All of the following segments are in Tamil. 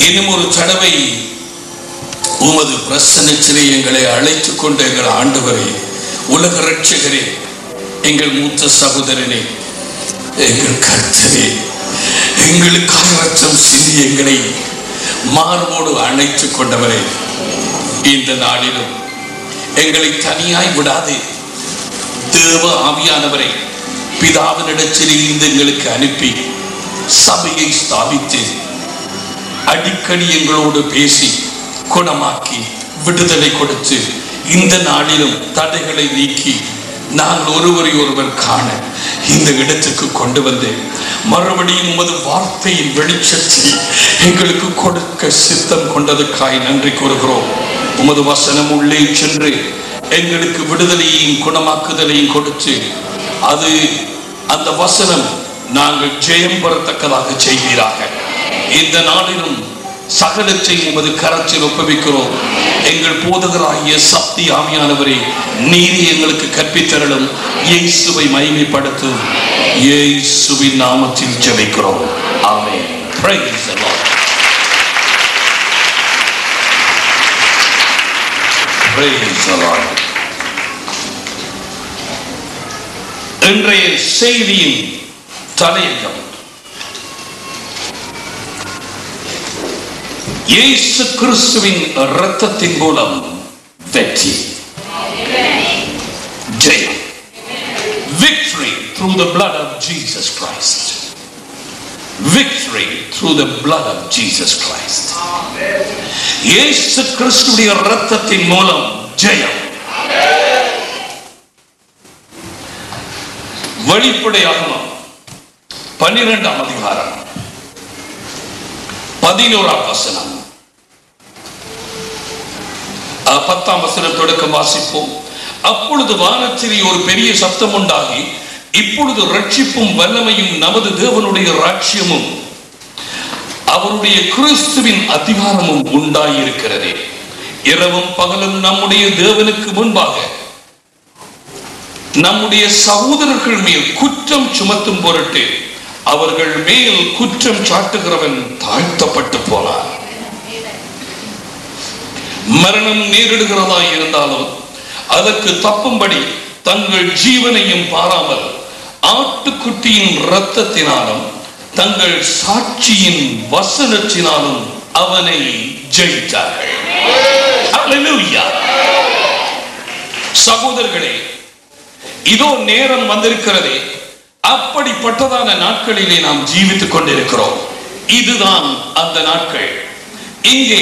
இன்னும் ஒரு தடவை உமது பிரசன்னத்திலே எங்களை அழைத்துக் கொண்ட எங்கள் ஆண்டவரே உலக ரட்சகரே எங்கள் மூத்த சகோதரனே எங்கள் கர்த்தரே எங்களுக்காக ரத்தம் சிந்தி எங்களை மார்போடு அணைத்துக் கொண்டவரே இந்த நாளிலும் எங்களை தனியாய் விடாதே தேவ ஆவியானவரை பிதாவினிடத்தில் இருந்து எங்களுக்கு அனுப்பி சபையை ஸ்தாபித்து அடிக்கடி எங்களோடு பேசி குணமாக்கி விடுதலை கொடுத்து இந்த நாளிலும் தடைகளை நீக்கி நாங்கள் ஒருவரை ஒருவர் காண இந்த இடத்துக்கு கொண்டு வந்து மறுபடியும் உமது வார்த்தையின் வெளிச்சத்தை எங்களுக்கு கொடுக்க சித்தம் கொண்டதுக்காய் நன்றி கூறுகிறோம் உமது வசனம் உள்ளே சென்று எங்களுக்கு விடுதலையையும் குணமாக்குதலையும் கொடுத்து அது அந்த வசனம் நாங்கள் ஜெயம் பெறத்தக்கதாக செய்வீராக இந்த நாளிலும் சகலத்தை உமது கரத்தில் ஒப்புவிக்கிறோம் எங்கள் போதகராகிய சக்தி ஆவியானவரே நீதி எங்களுக்கு கற்பித்தரலும் இயேசுவை மகிமைப்படுத்தும் இயேசுவின் நாமத்தில் ஜெபிக்கிறோம் ஆமென் Praise the Lord. Praise the Lord. இன்றைய செய்தியின் தலையங்கம் இயேசு கிறிஸ்துவின் இரத்தத்தின் மூலம் வெற்றி ஜெயம் victory through the blood of Jesus Christ victory through the blood of Jesus Christ இயேசு கிறிஸ்துவின் இரத்தத்தின் மூலம் ஜெயம் வெளிப்படையாகமம் பன்னிரெண்டாம் அதிகாரம் பதினோராம் வசனம் அஹ், பத்தாம் வசனம் தொடக்கம் வாசிப்போம் அப்பொழுது வானத்திலே ஒரு பெரிய சத்தம் உண்டாகி இப்பொழுது ரட்சிப்பும் வல்லமையும் நமது தேவனுடைய ராட்சியமும் அவருடைய கிறிஸ்துவின் அதிகாரமும் உண்டாயிருக்கிறதே இரவும் பகலும் நம்முடைய தேவனுக்கு முன்பாக நம்முடைய சகோதரர்கள் மேல் குற்றம் சுமத்தும் பொருட்டு அவர்கள் மேல் குற்றம் சாட்டுகிறவன் தாழ்த்தப்பட்டு போனான் மரணம் நேரிடுகிறதா இருந்தாலும் அதற்கு தப்பும்படி தங்கள் ஜீவனையும் பாராமல் ஆட்டுக்குட்டியின் இரத்தத்தினாலும் தங்கள் சாட்சியின் வசனத்தினாலும் அவனை ஜெயித்தார்கள் Hallelujah. சகோதரர்களே இதோ நேரம் வந்திருக்கிறதே அப்படிப்பட்டதான நாட்களிலே நாம் ஜீவித்துக் கொண்டிருக்கிறோம் இதுதான் அந்த நாட்கள் இங்கே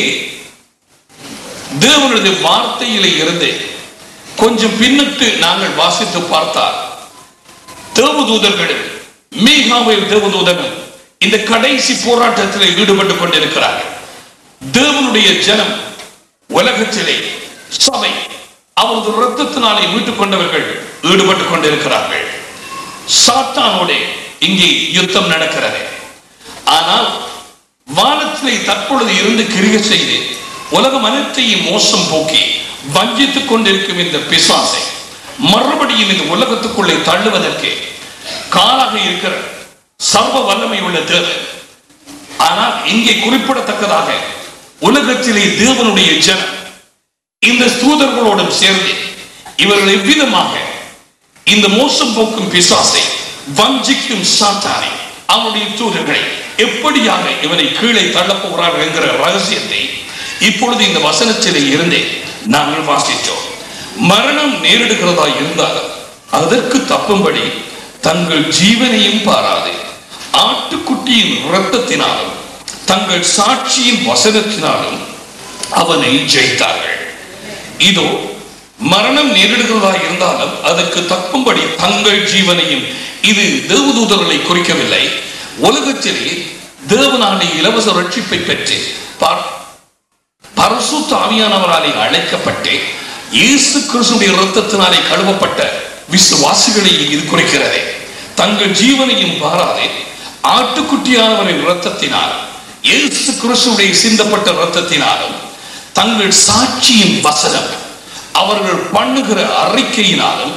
தேவனுடைய வார்த்தையிலே இருந்து கொஞ்சம் பின்னுக்கு நாங்கள் வாசித்து பார்த்தால் தேவதூதர்களும் மீகாவில் தேவதூதனும் இந்த கடைசி போராட்டத்தில் ஈடுபட்டுக் கொண்டிருக்கிறார்கள் தேவனுடைய ஜனம் உலகத்திலே சபை அவரது ரத்தத்தினாலே மீட்டுக் கொண்டவர்கள் ஈடுபட்டுக் கொண்டிருக்கிறார்கள் சாத்தானோட இங்கே யுத்தம் நடக்கிறது ஆனால் வானத்திலே தற்பொழுது இருந்து கிரிக செய்து உலகம் அனைத்தையும் மோசம் போக்கி வஞ்சித்துக் கொண்டிருக்கும் இந்த பிசாசை மறுபடியும் இந்த உலகத்துக்குள்ளே தள்ளுவதற்கு காலாக இருக்கிற சர்வ வல்லமை உள்ள தேவன் ஆனால் இங்கே குறிப்பிடத்தக்கதாக உலகத்திலே தேவனுடைய ஜனம் இந்த தூதர்களோடும் சேர்ந்து இவர்கள் எவ்விதமாக இந்த மோசம் போக்கும் பிசாசை வஞ்சிக்கும் சாத்தானை அவனுடைய தூதர்களை எப்படியாக இவனை கீழே தள்ளப் போகிறார்கள் என்கிற ரகசியத்தை இப்பொழுது இந்த வசனத்திலே இருந்தே நாங்கள் வாசித்தோம் மரணம் நேரிடுகிறதா இருந்தாலும் அதற்கு தப்பும்படி தங்கள் ஜீவனையும் பாராது ஆட்டுக்குட்டியின் இரத்தத்தினாலும் தங்கள் சாட்சியின் வசனத்தினாலும் அவனை ஜெயித்தார்கள் இதோ மரணம் நேரிடுகிறதா இருந்தாலும் அதற்கு தப்பும்படி தங்கள் ஜீவனையும் இது தேவதூதர்களை குறிக்கவில்லை உலகத்திலே தேவனாலே இலவச ரட்சிப்பை பெற்று பார்- பரிசுத்த ஆவியானவராலே அழைக்கப்பட்டு இயேசு கிறிஸ்துடைய இரத்தத்தினாலே கழுவப்பட்ட விசுவாசிகளை இது குறிக்கிறது தங்கள் ஜீவனையும் பாராதே ஆட்டுக்குட்டியானவரின் இரத்தத்தினால் இயேசு கிறிஸ்துடைய சிந்தப்பட்ட இரத்தத்தினாலும் தங்கள் சாட்சியின் வசனம் அவர்கள் பண்ணுகிற அறிக்கையினாலும்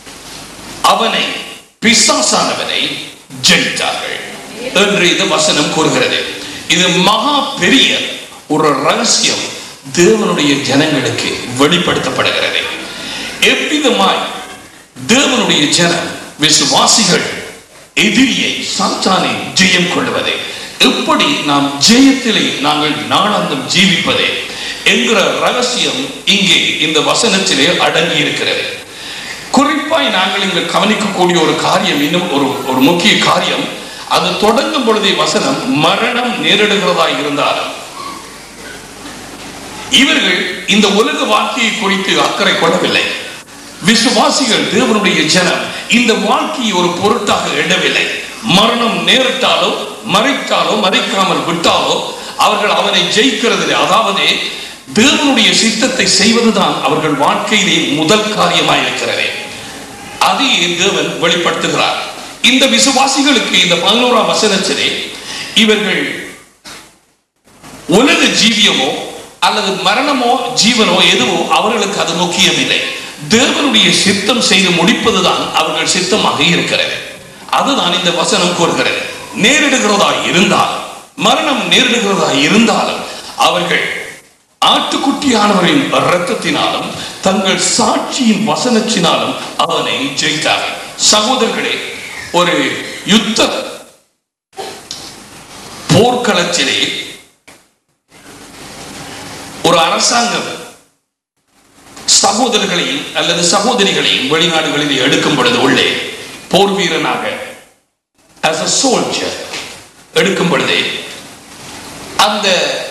அவனை பிசாசானவனை ஜெயித்தார்கள் என்று இந்த வசனம் கூறுகிறது இது மகா பெரிய ஒரு ரகசியம் தேவனுடைய ஜனங்களுக்கு வெளிப்படுத்தப்படுகிறது எவ்விதமாய் தேவனுடைய ஜனம் விசுவாசிகள் எதிரியை சாத்தானை ஜெயம் கொள்வது எப்படி நாம் ஜெயத்திலே நாங்கள் நாளாந்தம் ஜீவிப்பதே என்கிற ரகசியம் இங்கே இந்த வசனத்திலே அடங்கி இருக்கிறது குறிப்பாய் நாங்கள் இங்கு கவனிக்கக்கூடிய ஒரு காரியம் இன்னும் ஒரு ஒரு முக்கிய காரியம் அது தொடங்கும் பொழுதே வசனம் மரணம் நேரிடுகிறதா இருந்தாலும் இவர்கள் இந்த உலக வாழ்க்கையை குறித்து அக்கறை கொள்ளவில்லை விசுவாசிகள் தேவனுடைய ஜனம் இந்த வாழ்க்கையை ஒரு பொருட்டாக எண்ணவில்லை மரணம் நேரிட்டாலோ மறைத்தாலோ மறைக்காமல் விட்டாலோ அவர்கள் அவனை ஜெயிக்கிறதில்லை அதாவது தேவனுடைய சித்தத்தை செய்வதுதான் அவர்கள் வாழ்க்கையிலே முதல் காரியமாய் இருக்கிறது அதையே தேவன் வெளிப்படுத்துகிறார் இந்த விசுவாசிகளுக்கு இந்த பதினோராம் வசனத்திலே இவர்கள் உலக ஜீவியமோ அல்லது மரணமோ ஜீவனோ எதுவோ அவர்களுக்கு அது முக்கியம் இல்லை தேவனுடைய சித்தம் செய்து முடிப்பதுதான் அவர்கள் சித்தமாக இருக்கிறது அதுதான் இந்த வசனம் கூறுகிறது நேரிடுகிறதா இருந்தாலும் மரணம் நேரிடுகிறதா இருந்தாலும் அவர்கள் ஆட்டுக்குட்டியானவரின் இரத்தத்தினாலும் தங்கள் சாட்சியின் வசனத்தினாலும் அவனை ஜெயித்தார்கள் சகோதரர்களே ஒரு யுத்த போர்க்களத்திலே ஒரு அரசாங்கம் சகோதரர்களையும் அல்லது சகோதரிகளையும் வெளிநாடுகளில் எடுக்கும் பொழுது உள்ளே போர் வீரனாக as a soldier எடுக்கும் பொழுதே அந்த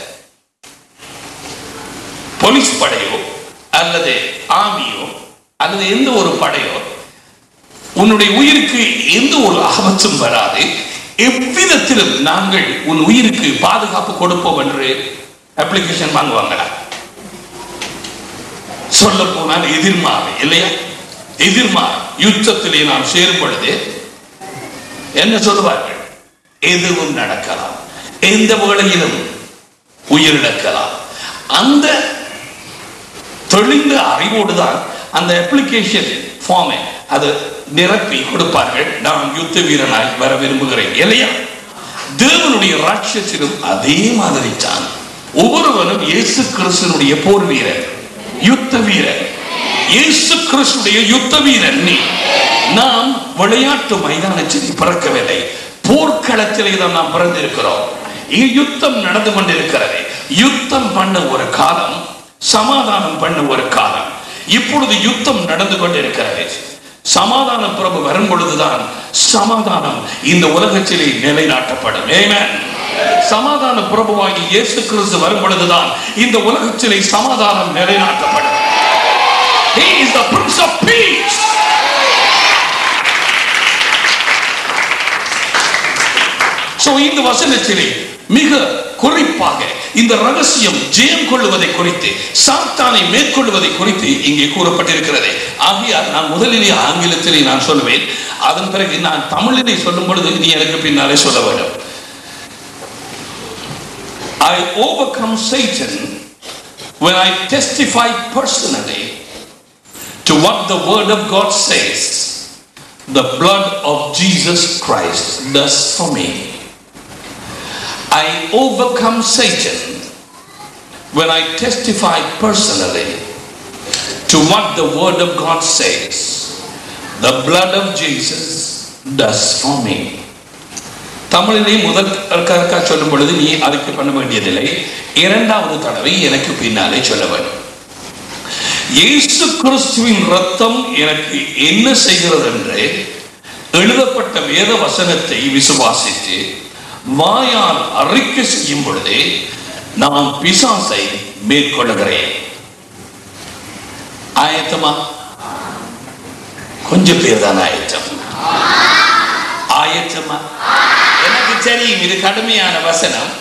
போலீஸ் படையோ அல்லது ஆர்மியோ அல்லது எந்த ஒரு படையோ உன்னுடைய உயிருக்கு எந்த ஒரு ஆபத்தும் வராது எவ்விதத்திலும் நாங்கள் உன் உயிருக்கு பாதுகாப்பு கொடுப்போம் என்று அப்ளிகேஷன் வாங்குவாங்களா சொல்ல போனால் எதிர்மாறு இல்லையா எதிர்மாறு யுத்தத்திலே நாம் சேரும் பொழுது என்ன சொல்லுவார்கள் எதுவும் நடக்கலாம் எந்த வேளையிலும் உயிரிழக்கலாம் அந்த தெளிந்த அறிவோடு தான் அந்த அப்ளிகேஷன் ஃபார்மை அது நிரப்பி கொடுப்பார்கள் நான் யுத்த வீரனாய் வர விரும்புகிறேன் இல்லையா தேவனுடைய ராட்சத்திலும் அதே மாதிரி தான் ஒவ்வொருவரும் இயேசு கிறிஸ்துனுடைய போர் வீரர் யுத்த வீரர் இயேசு கிறிஸ்துடைய யுத்த வீரன் நீ நாம் விளையாட்டு மைதானத்தில் பிறக்கவில்லை போர்க்களத்திலே தான் நாம் பிறந்திருக்கிறோம் இங்கு யுத்தம் நடந்து கொண்டிருக்கிறது யுத்தம் பண்ண ஒரு காலம் சமாதானம் பண்ண ஒரு காலம் இப்பொழுது யுத்தம் நடந்து கொண்டிருக்கிறது சமாதான பிரபு வரும் பொழுதுதான் சமாதானம் இந்த உலகத்திலே நிலைநாட்டப்படும் Amen. சமாதான பிரபுவாகி இயேசு கிறிஸ்து வரும் பொழுதுதான் இந்த உலகத்திலே சமாதானம் நிலைநாட்டப்படும் He is the Prince of Peace. So, இந்த வசனத்திலே மிக குறிப்பாக இந்த ரகசியம் ஜெயம் கொள்ளுவதை குறித்து சாத்தானை மேற்கொள்வதை குறித்து இங்கே கூறப்பட்டிருக்கிறது ஆகையால் நான் முதலிலே ஆங்கிலத்திலே நான் சொல்லுவேன் அதன் பிறகு நான் தமிழிலே சொல்லும் பொழுது நீ எனக்கு பின்னாலே சொல்ல வேண்டும் I overcome Satan when I testify personally to what the Word of God says the blood of Jesus Christ does for me. I overcome Satan when I testify personally to what the Word of God says the blood of Jesus does for me. தமிழிலே முதல் கற்கா சொல்லும் பொழுது நீ அதுக்கு பண்ண வேண்டியதில்லை இரண்டாவது தடவை எனக்கு பின்னாலே சொல்ல வேண்டும் இயேசு கிறிஸ்துவின் ரத்தம் எனக்கு என்ன செய்கிறது என்று எழுதப்பட்ட வேத வசனத்தை விசுவாசித்து வாயால் அறிக்கை செய்யும் பொழுதே நான் பிசாசை மேற்கொள்கிறேன் ஆயத்தமா கொஞ்சம் பேர் தான் ஆயத்தம் ஆயத்தமா எனக்கு தெரியும் இது கடுமையான வசனம்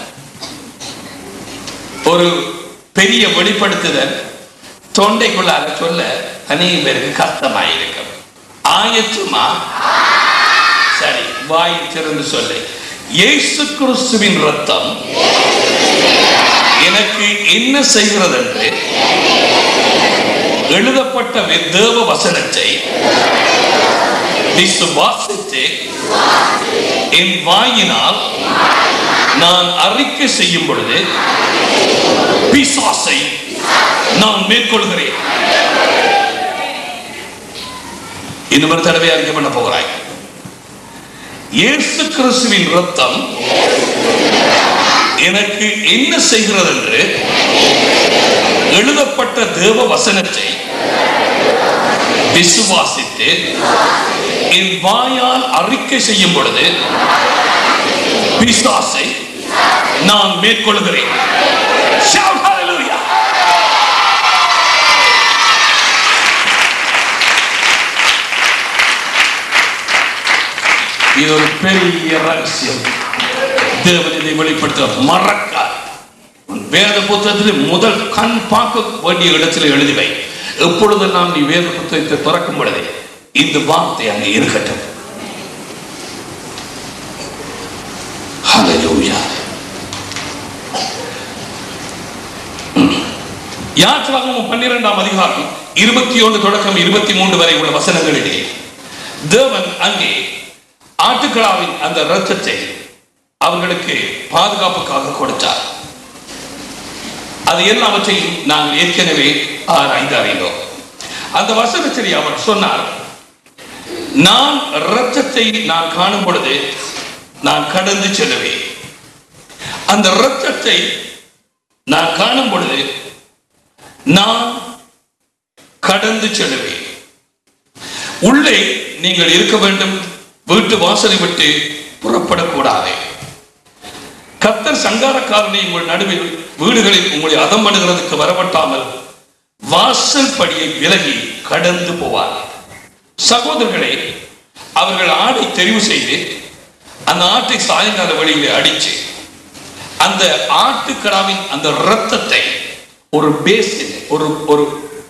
ஒரு பெரிய வெளிப்படுத்துதல் தொண்டைக்குள்ளாக சொல்ல அநேக பேருக்கு கஷ்டமாயிருக்கும் ஆயத்துமா சரி வாய் திறந்து சொல்லு இயேசு கிறிஸ்துவின் ரத்தம் எனக்கு என்ன செய்கிறது என்று எழுதப்பட்ட வே- தேவ வசனத்தை விசுவாசித்து என் வாயினால் நான் அறிக்கை செய்யும் பொழுது பிசாசை நான் மேற்கொள்கிறேன் இன்னும் ஒரு தடவை அறிக்கை பண்ண போகிறாய் இயேசு கிறிஸ்துவின் ரத்தம் எனக்கு என்ன செய்கிறது என்று எழுதப்பட்ட தேவ வசனத்தை விசுவாசித்து என் வாயால் அறிக்கை செய்யும் பொழுது பிசாசை நான் மேற்கொள்கிறேன் Shout hallelujah. இது ஒரு பெரிய ரகசியம் தேவன் இதை வெளிப்படுத்த மறக்கார் உன் வேத புத்தகத்தில் முதல் கண் பார்க்க வேண்டிய இடத்தில் எழுதிவை எப்பொழுதெல்லாம் நீ வேத புத்தகத்தை திறக்கும் பொழுதே இந்த வார்த்தை அங்கே இருக்கட்டும் Hallelujah. யாத்ராகமம் பன்னிரெண்டாம் அதிகாரம் இருபத்தி ஒன்று தொடக்கம் இருபத்தி மூன்று வரை உள்ள வசனங்களிலே தேவன் அங்கே ஆட்டுக்களாவின் அந்த இரத்தத்தை அவர்களுக்கு பாதுகாப்புக்காக கொடுத்தார் அது எல்லாவற்றையும் நாங்கள் ஏற்கனவே ஆராய்ந்து அறிந்தோம் அந்த வசனத்தில் அவர் சொன்னார் நான் இரத்தத்தை நான் காணும் பொழுது நான் கடந்து செல்லுவேன் அந்த இரத்தத்தை நான் காணும் பொழுது நான் கடந்து செல்லுவேன் உள்ளே நீங்கள் இருக்க வேண்டும் வீட்டு வாசலை விட்டு புறப்படக்கூடாது கத்தர் சங்காரக்காரனை உங்கள் நடுவில் வீடுகளில் உங்களை அதம் பண்ணுகிறதுக்கு வரவட்டாமல் வாசல் படியை விலகி கடந்து போவார் சகோதரர்களே அவர்கள் ஆடை தெரிவு செய்து அந்த ஆட்டை சாயங்கால வழியிலே அடிச்சு அந்த ஆட்டுக்கடாவின் அந்த இரத்தத்தை ஒரு பேசில் ஒரு ஒரு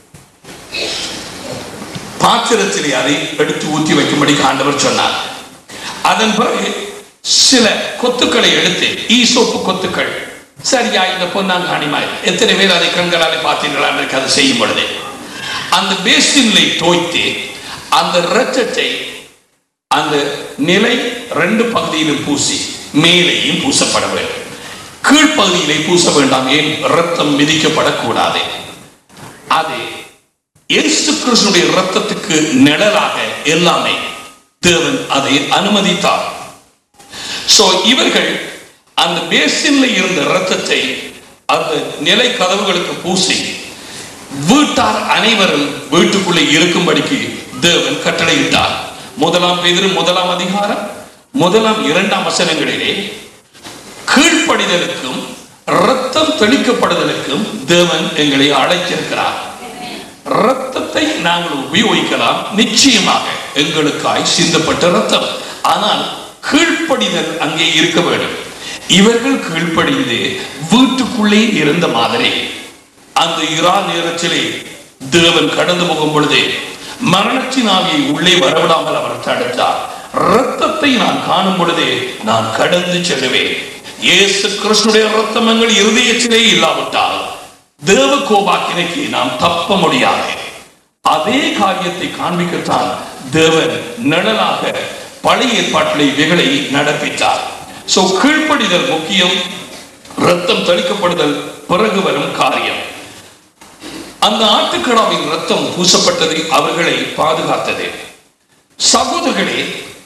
பாத்திரத்திலே அதை எடுத்து ஊற்றி வைக்கும்படி ஆண்டவர் சொன்னார் அதன் பிறகு சில கொத்துக்களை எடுத்து ஈசோப்பு கொத்துக்கள் சரியா இந்த பொன்னாங்காணிமாய் எத்தனை பேர் அதை கண்களாலே பார்த்தீர்களா என்று அதை செய்யும் பொழுது அந்த பேசின்லை தோய்த்து அந்த இரத்தத்தை அந்த நிலை ரெண்டு பகுதியிலும் பூசி மேலேயும் பூசப்பட வேண்டும் கீழ்ப்பகுதியிலே பூச வேண்டாம் ஏன் ரத்தம் மிதிக்கப்படக்கூடாது அது இயேசு கிறிஸ்துடைய ரத்தத்துக்கு நிழலாக எல்லாமே தேவன் அதை அனுமதித்தார் சோ இவர்கள் அந்த பேசின்ல இருந்த ரத்தத்தை அந்த நிலை கதவுகளுக்கு பூசி வீட்டார் அனைவரும் வீட்டுக்குள்ளே இருக்கும்படிக்கு தேவன் கட்டளையிட்டார் முதலாம் பேதிரு முதலாம் அதிகாரம் முதலாம் இரண்டாம் வசனங்களிலே கீழ்ப்படிதலுக்கும் ரத்தம் தெளிக்கப்படுதலுக்கும் தேவன் எங்களை அழைத்திருக்கிறார் ரத்தத்தை நாங்கள் உபயோகிக்கலாம் நிச்சயமாக எங்களுக்காய் சிந்தப்பட்ட ரத்தம் ஆனால் கீழ்ப்படிதல் அங்கே இருக்க வேண்டும் இவர்கள் கீழ்ப்படிந்து வீட்டுக்குள்ளே இருந்த மாதிரி அந்த இரா நேரத்திலே தேவன் கடந்து போகும் பொழுதே மரணத்தின் ஆவியை உள்ளே வரவிடாமல் அவர் தடுத்தார் ரத்தத்தை நான் காணும் பொழுதே நான் கடந்து செல்லுவேன் இயேசு கிறிஸ்துடைய ரத்தம் எங்கள் இருதயத்திலே இல்லாவிட்டால் தேவ கோபாக்கினைக்கு நாம் தப்ப முடியாது அதே காரியத்தை காண்பிக்கத்தான் தேவன் நிழலாக பழைய ஏற்பாட்டிலே இவைகளை நடப்பித்தார் சோ கீழ்ப்படிதல் முக்கியம் ரத்தம் தெளிக்கப்படுதல் பிறகு வரும் காரியம் அந்த ஆட்டுக்கடாவின் ரத்தம் பூசப்பட்டது அவர்களை பாதுகாத்தது சகோதரர்களே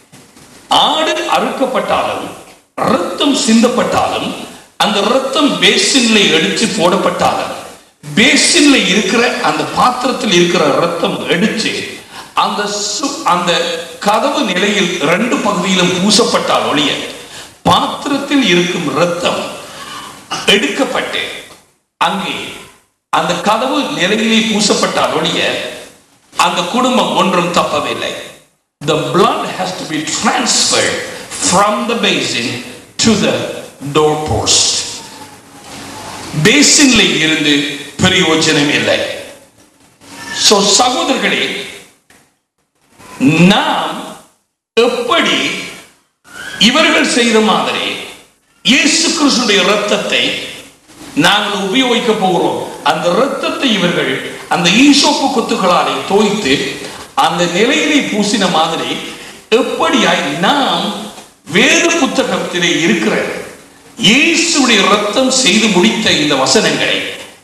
ஆடு அறுக்கப்பட்டாலும் ரத்தம் சிந்தப்பட்டாலும் அந்த ரத்தம் பேசின்ல எடுத்து போடப்பட்டாலும் பேசின்ல இருக்கிற அந்த பாத்திரத்தில் இருக்கிற ரத்தம் எடுத்து அந்த சு- அந்த கதவு நிலையில் ரெண்டு பகுதியிலும் பூசப்பட்டால் ஒழிய பாத்திரத்தில் இருக்கும் ரத்தம் எடுக்கப்பட்டு அங்கே அந்த கதவு நிலையிலே பூசப்பட்டால் ஒழிய அந்த குடும்பம் ஒன்றும் தப்பவில்லை the blood has to be transferred from the basin to the doorpost பேசின்ல இருந்து பிரயோஜனம் இல்லை சோ சகோதரர்களே நாம் எப்படி இவர்கள் செய்த மாதிரி இயேசு கிறிஸ்துடைய ரத்தத்தை நாங்கள் உபயோகிக்க போகிறோம் அந்த ரத்தத்தை இவர்கள் அந்த ஈசோப்பு கொத்துகளாலே தோய்த்து அந்த நிலையிலே பூசின மாதிரி எப்படியாய் நாம் வேத புத்தகத்திலே இருக்கிற இயேசுடைய ரத்தம் செய்து முடித்த இந்த வசனங்களை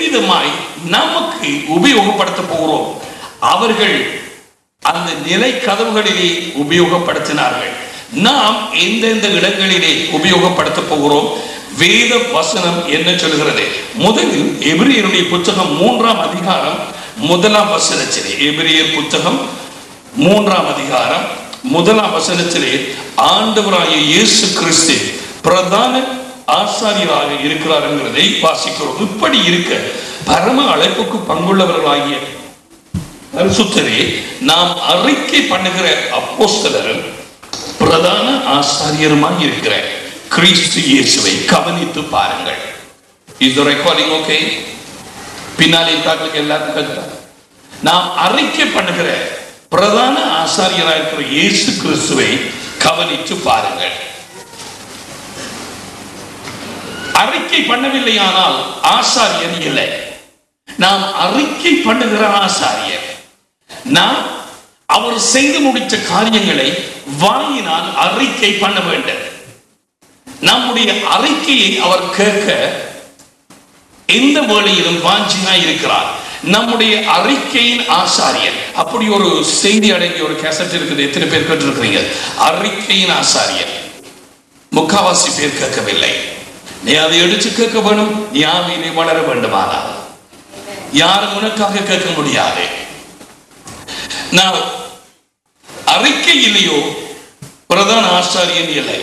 எவ்விதமாய் நமக்கு உபயோகப்படுத்த போகிறோம் அவர்கள் அந்த நிலை கதவுகளிலே உபயோகப்படுத்தினார்கள் நாம் எந்தெந்த இடங்களிலே உபயோகப்படுத்த போகிறோம் வேத வசனம் என்ன சொல்கிறது முதலில் எபிரியருடைய புத்தகம் மூன்றாம் அதிகாரம் முதலாம் வசனத்திலே எபிரியர் புத்தகம் மூன்றாம் அதிகாரம் முதலாம் வசனத்திலே ஆண்டவராகிய இயேசு கிறிஸ்து பிரதான ஆசாரியராக இருக்கிறார் என்கிறதை வாசிக்கிறோம் இப்படி இருக்க பரம அழைப்புக்கு பங்குள்ளவர்களாகிய பரிசுத்தரே நாம் அறிக்கை பண்ணுகிற அப்போஸ்தலரும் பிரதான ஆசாரியருமாய் இருக்கிற கிறிஸ்து இயேசுவை கவனித்து பாருங்கள் இது ரெக்கார்டிங் ஓகே பின்னாலே இருக்காங்களுக்கு எல்லாருக்கும் கேட்கிறா நாம் அறிக்கை பண்ணுகிற பிரதான ஆசாரியராக இருக்கிற இயேசு கிறிஸ்துவை கவனித்து பாருங்கள் அறிக்கை பண்ணவில்லையானால் ஆசாரியர் இல்லை நாம் அறிக்கை பண்ணுகிற ஆசாரியர் நாம் அவர் செய்து முடித்த காரியங்களை வாயினால் அறிக்கை பண்ண வேண்டும் நம்முடைய அறிக்கையை அவர் கேட்க எந்த வேளையிலும் வாஞ்சியா இருக்கிறார் நம்முடைய அறிக்கையின் ஆசாரியர் அப்படி ஒரு செய்தி அடங்கிய ஒரு கேசட் இருக்குது எத்தனை பேர் கேட்டிருக்கிறீங்க அறிக்கையின் ஆசாரியர் முக்காவாசி பேர் கேட்கவில்லை நீ அதை எடுத்து கேட்க வேணும் நீ ஆவியிலே வளர வேண்டுமானால் யாரும் உனக்காக கேட்க முடியாது நான் அறிக்கை இல்லையோ பிரதான ஆசாரியன் இல்லை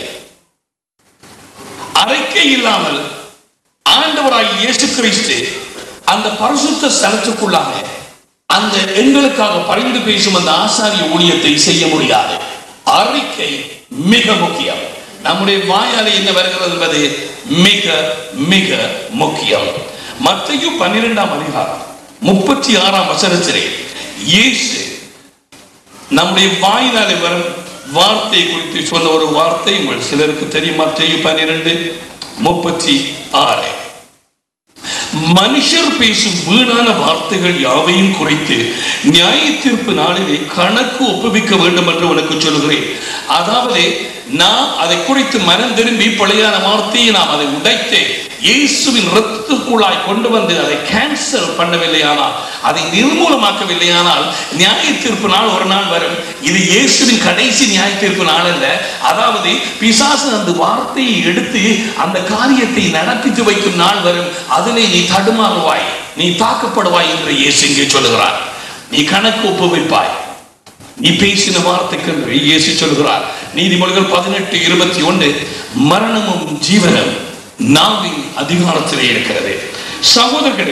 அறிக்கை இல்லாமல் ஆண்டவராய் இயேசு கிறிஸ்து அந்த பரிசுத்த ஸ்தலத்துக்குள்ளாக அந்த எங்களுக்காக பரிந்து பேசும் அந்த ஆசாரிய ஊழியத்தை செய்ய முடியாது அறிக்கை மிக முக்கியம் நம்முடைய வாயாலே என்ன வருகிறது என்பது மிக மிக முக்கியம் மத்தையும் பன்னிரெண்டாம் அதிகாரம் முப்பத்தி ஆறாம் வசனத்திலே இயேசு நம்முடைய வாயினாலே வரும் வார்த்தை குறித்து சொன்ன ஒரு வார்த்தை உங்கள் சிலருக்கு தெரியும் மத்தையும் பன்னிரெண்டு முப்பத்தி ஆறு மனுஷர் பேசும் வீணான வார்த்தைகள் யாவையும் குறித்து நியாய தீர்ப்பு நாளிலே கணக்கு ஒப்புவிக்க வேண்டும் என்று உனக்கு சொல்கிறேன் அதாவது நாம் அதை குறித்து மனம் திரும்பி பழையான வார்த்தையை நாம் அதை உடைத்து இயேசுவின் ரத்தத்துக்குள்ளாய் கொண்டு வந்து அதை கேன்சல் பண்ணவில்லையானால் அதை நிர்மூலமாக்கவில்லையானால் நியாய தீர்ப்பு நாள் ஒரு நாள் வரும் இது இயேசுவின் கடைசி நியாய தீர்ப்பு நாள் அல்ல அதாவது பிசாசு அந்த வார்த்தையை எடுத்து அந்த காரியத்தை நடப்பித்து வைக்கும் நாள் வரும் அதிலே நீ தடுமாறுவாய் நீ தாக்கப்படுவாய் என்று இயேசு இங்கே சொல்லுகிறார் நீ கணக்கு ஒப்புவிப்பாய் நீ பேசின வார்த்தைக்கு என்று இயேசு சொல்கிறார் நீதிமொழிகள் பதினெட்டு இருபத்தி ஒன்று மரணமும் ஜீவனும் நாவின் அதிகாரத்திலே இருக்கிறது சகோதரர்களே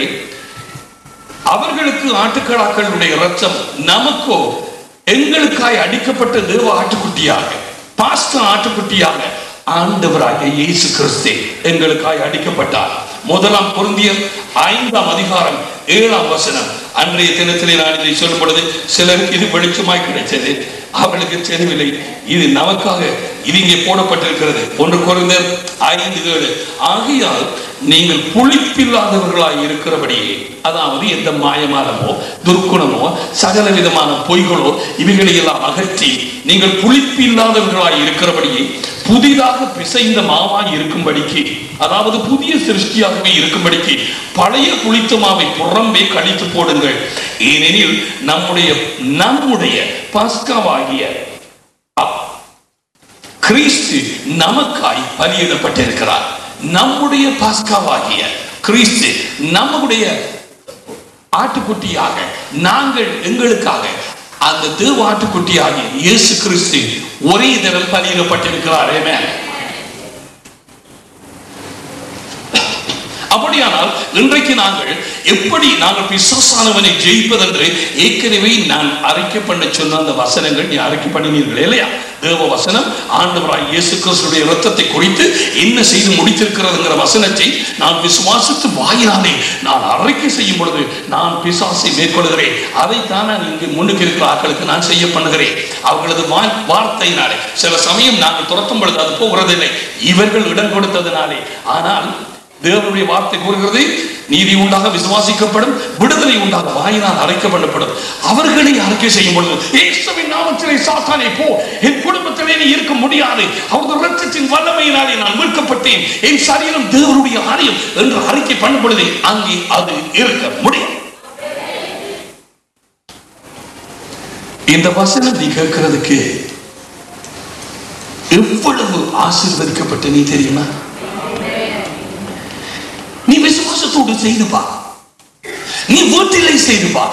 அவர்களுக்கு ஆட்டுக்கடாக்களுடைய ரத்தம் நமக்கோ எங்களுக்காய் அடிக்கப்பட்ட தேவ ஆட்டுக்குட்டியாக பாஸ்த ஆட்டுக்குட்டியாக ஆண்டவராகிய இயேசு கிறிஸ்து எங்களுக்காய் அடிக்கப்பட்டார் முதலாம் பொருந்தியர் ஐந்தாம் அதிகாரம் ஏழாம் வசனம் அன்றைய தினத்திலே நான் இதை சொல்லும் பொழுது சிலருக்கு இது வெளிச்சமாய் கிடைச்சது அவர்களுக்கு தெரியவில்லை இது நமக்காக இது இங்கே போடப்பட்டிருக்கிறது ஒன்று குறைந்தர் ஐந்து ஏழு ஆகையால் நீங்கள் புளிப்பில்லாதவர்களாய் இருக்கிறபடியே அதாவது எந்த மாயமானமோ துர்க்குணமோ சகல விதமான பொய்களோ இவைகளை எல்லாம் அகற்றி நீங்கள் புளிப்பில்லாதவர்களாய் இருக்கிறபடியே புதிதாக பிசைந்த மாவாய் இருக்கும்படிக்கு அதாவது புதிய சிருஷ்டியாகவே இருக்கும்படிக்கு பழைய புளித்த மாவை புறம்பே கழித்து போடுங்கள் ஏனெனில் நம்முடைய நம்முடைய பஸ்காவாகிய கிறிஸ்து நமக்காய் பலியிடப்பட்டிருக்கிறார் நம்முடைய பாஸ்காவாகிய கிறிஸ்து நம்முடைய ஆட்டுக்குட்டியாக நாங்கள் எங்களுக்காக அந்த தேவ ஆட்டுக்குட்டியாகிய இயேசு கிறிஸ்து ஒரே தரம் பலியிடப்பட்டிருக்கிறார் ஆமென். அப்படியானால் இன்றைக்கு நாங்கள் எப்படி நாங்கள் பிசாசானவனை ஜெயிப்பதென்று ஏற்கனவே நான் அறிக்கை பண்ண சொன்ன அந்த வசனங்கள் நீ அறிக்கை பண்ணினீர்கள் இல்லையா தேவ வசனம் ஆண்டவராய் இயேசு கிறிஸ்துடைய இரத்தத்தை குறித்து என்ன செய்து முடித்திருக்கிறதுங்கிற வசனத்தை நான் விசுவாசித்து வாயினாலே நான் அறிக்கை செய்யும் பொழுது நான் பிசாசை மேற்கொள்கிறேன் அதைத்தான் நான் இங்கு முன்னுக்கு இருக்கிற ஆட்களுக்கு நான் செய்ய பண்ணுகிறேன் அவர்களது வா- வார்த்தையினாலே சில சமயம் நாங்கள் துரத்தும் பொழுது அது போகிறதில்லை இவர்கள் இடம் கொடுத்ததினாலே ஆனால் தேவனுடைய வார்த்தை கூறுகிறது நீதி உண்டாக விசுவாசிக்கப்படும் விடுதலை உண்டாக வாயினால் அழைக்கப்படப்படும் அவர்களை அறிக்கை செய்யும் பொழுது இயேசுவின் நாமத்திலே சாத்தானே போ என் குடும்பத்திலே நீ இருக்க முடியாது அவரது ரத்தத்தின் வல்லமையினாலே நான் மீட்கப்பட்டேன் என் சரீரம் தேவனுடைய ஆலயம் என்று அறிக்கை பண்ணும் பொழுது அங்கே அது இருக்க முடியும் இந்த வசனம் நீ கேட்கிறதுக்கு எவ்வளவு ஆசீர்வதிக்கப்பட்ட நீ தெரியுமா நீ விசுவாசத்தோடு செய்து பார் நீ வீட்டிலே செய்து பார்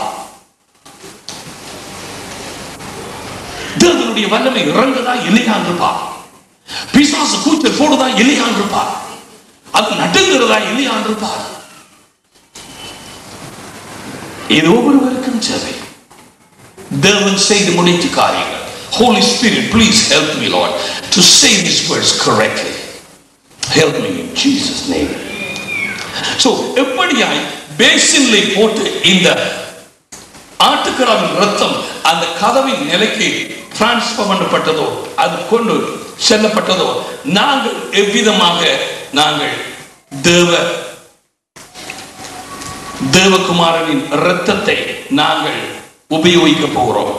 தேவனுடைய வல்லமை இறங்குதா இல்லையா என்று பார் பிசாசு கூச்சல் போடுதா இல்லையா என்று பார் அது நடுங்கிறதா இல்லையா என்று பார் இது ஒவ்வொருவருக்கும் சேவை தேவன் செய்து முடித்த காரியங்கள் Holy Spirit, please help me, Lord, to say these words correctly. Help me in Jesus' name. So, எப்படியாய் பேசின்ல போட்டு இந்த ஆட்டுக்கடாவின் ரத்தம் அந்த கதவின் நிலைக்கு டிரான்ஸ்பர் பண்ணப்பட்டதோ அது கொண்டு செல்லப்பட்டதோ நாங்கள் எவ்விதமாக நாங்கள் தேவ தேவகுமாரனின் இரத்தத்தை நாங்கள் உபயோகிக்க போகிறோம்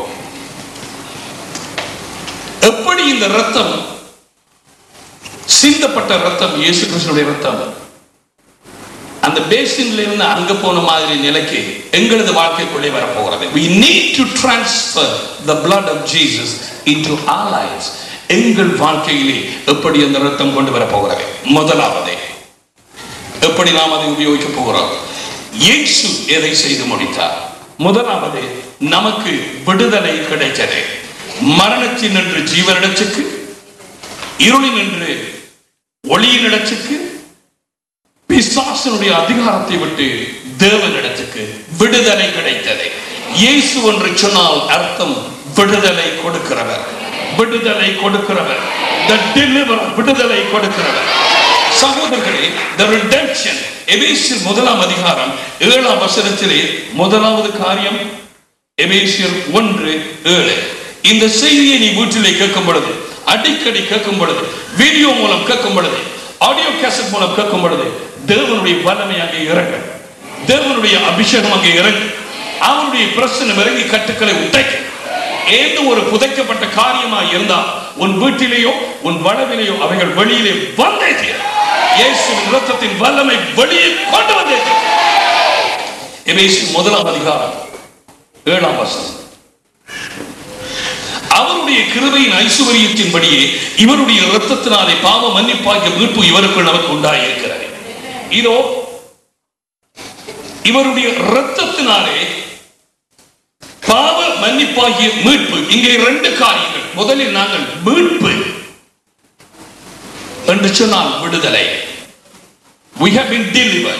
எப்படி இந்த ரத்தம் சிந்தப்பட்ட ரத்தம் இயேசு கிருஷ்ணனுடைய ரத்தம் அந்த பேசின்ல இருந்து அங்க போன மாதிரி நிலைக்கு எங்களது வாழ்க்கைக்குள்ளே வரப்போகிறது we need to transfer the blood of jesus into our lives எங்கள் வாழ்க்கையிலே எப்படி அந்த ரத்தம் கொண்டு வரப்போகிறது முதலாவது எப்படி நாம் அதை உபயோகிக்க போகிறோம் இயேசு எதை செய்து முடித்தார் முதலாவது நமக்கு விடுதலை கிடைத்தது மரணத்தின் என்று ஜீவனிடத்துக்கு இருளின் என்று ஒளியினிடத்துக்கு பிசாசனுடைய அதிகாரத்தை விட்டு தேவனிடத்துக்கு விடுதலை கிடைத்தது இயேசு என்று சொன்னால் அர்த்தம் விடுதலை கொடுக்கிறவர் விடுதலை கொடுக்கிறவர் the deliverer விடுதலை கொடுக்கிறவர் சகோதரர்களே the redemption எபேசியர் முதலாம் அதிகாரம் ஏழாம் வசனத்திலே முதலாவது காரியம் எபேசியர் ஒன்று ஏழு இந்த செய்தியை நீ வீட்டிலே கேட்கும் பொழுது அடிக்கடி கேட்கும் பொழுது வீடியோ மூலம் கேட்கும் பொழுது ஆடியோ கேசட் மூலம் கேட்கும் பொழுது தேவனுடைய வல்லமை அங்கே இறங்க தேவனுடைய அபிஷேகம் அங்கே இறங்கு அவனுடைய பிரச்சனை இறங்கி கட்டுக்களை உடைக்க ஏதோ ஒரு புதைக்கப்பட்ட காரியமா இருந்தா உன் வீட்டிலேயோ உன் வளவிலேயோ அவைகள் வெளியிலே வந்தே தீரும். இயேசுவின் இரத்தத்தின் வல்லமை வெளியே கொண்டு வந்தே தீரும். எபேசியர் முதலாம் அதிகாரம் ஏழாம் வசனம் அவருடைய கிருபையின் ஐசுவரியத்தின்படியே இவருடைய இரத்தத்தினாலே பாவ மன்னிப்பாகிய மீட்பு இவருக்குள் நமக்கு உண்டாயிருக்கிறது இதோ இவருடைய இரத்தத்தினாலே பாவ மன்னிப்பாகிய மீட்பு இங்கே இரண்டு காரியங்கள் முதலில் நாங்கள் மீட்பு என்று சொன்னால் விடுதலை we have been delivered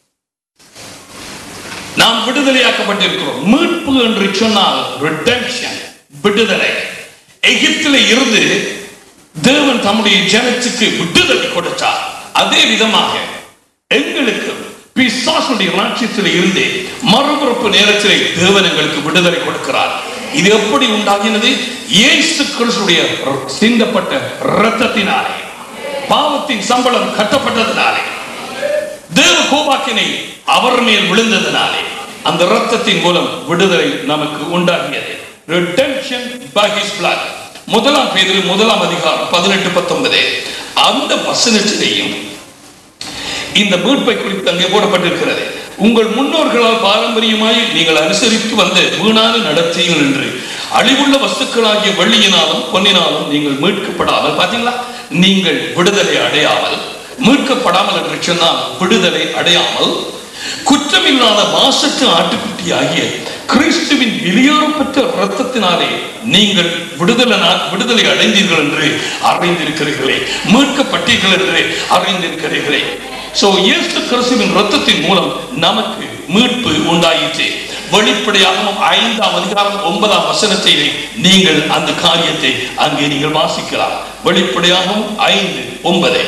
நாம் விடுதலையாக்கப்பட்டிருக்கிறோம் மீட்பு என்று சொன்னால் redemption விடுதலை எகிப்திலே இருந்து தேவன் தம்முடைய ஜனத்துக்கு விடுதலை கொடுத்தார் அதே விதமாக எங்களுக்கு பிசாசுடைய ராட்சியத்தில் இருந்து மறுபிறப்பு நேரத்திலே தேவன் எங்களுக்கு விடுதலை கொடுக்கிறார் இது எப்படி உண்டாகினது இயேசு கிறிஸ்துடைய சிந்தப்பட்ட இரத்தத்தினாலே பாவத்தின் சம்பளம் கட்டப்பட்டதினாலே தேவ கோபாக்கினை அவர் மேல் விழுந்ததினாலே அந்த இரத்தத்தின் மூலம் விடுதலை நமக்கு உண்டாகியது redemption by his blood முதலாம் பேதில் முதலாம் அதிகாரம் பதினெட்டு பத்தொன்பது அந்த வசனத்திலேயும் இந்த மீட்பை குறித்து அங்கே போடப்பட்டிருக்கிறது உங்கள் முன்னோர்களால் பாரம்பரியமாய் நீங்கள் அனுசரித்து வந்த வீணான நடத்தைகள் என்று அழிவுள்ள வஸ்துக்களாகிய வெள்ளியினாலும் பொன்னினாலும் நீங்கள் மீட்கப்படாமல் பாத்தீங்களா நீங்கள் விடுதலை அடையாமல் மீட்கப்படாமல் என்று சொன்னால் விடுதலை அடையாமல் குற்றமில்லாத மாசற்ற ஆட்டுக்குட்டி ஆகிய கிறிஸ்துவின் வெளியேறப்பட்ட இரத்தத்தினாலே நீங்கள் விடுதலை விடுதலை அடைந்தீர்கள் என்று அறிந்திருக்கிறீர்களே மீட்கப்பட்டீர்கள் என்று அறிந்திருக்கிறீர்களே சோ இயேசு கிறிஸ்துவின் இரத்தத்தின் மூலம் நமக்கு மீட்பு உண்டாயிற்று வெளிப்படையாகவும் ஐந்தாம் அதிகாரம் ஒன்பதாம் வசனத்திலே நீங்கள் அந்த காரியத்தை அங்கே நீங்கள் வாசிக்கலாம் வெளிப்படையாகவும் ஐந்து ஒன்பதை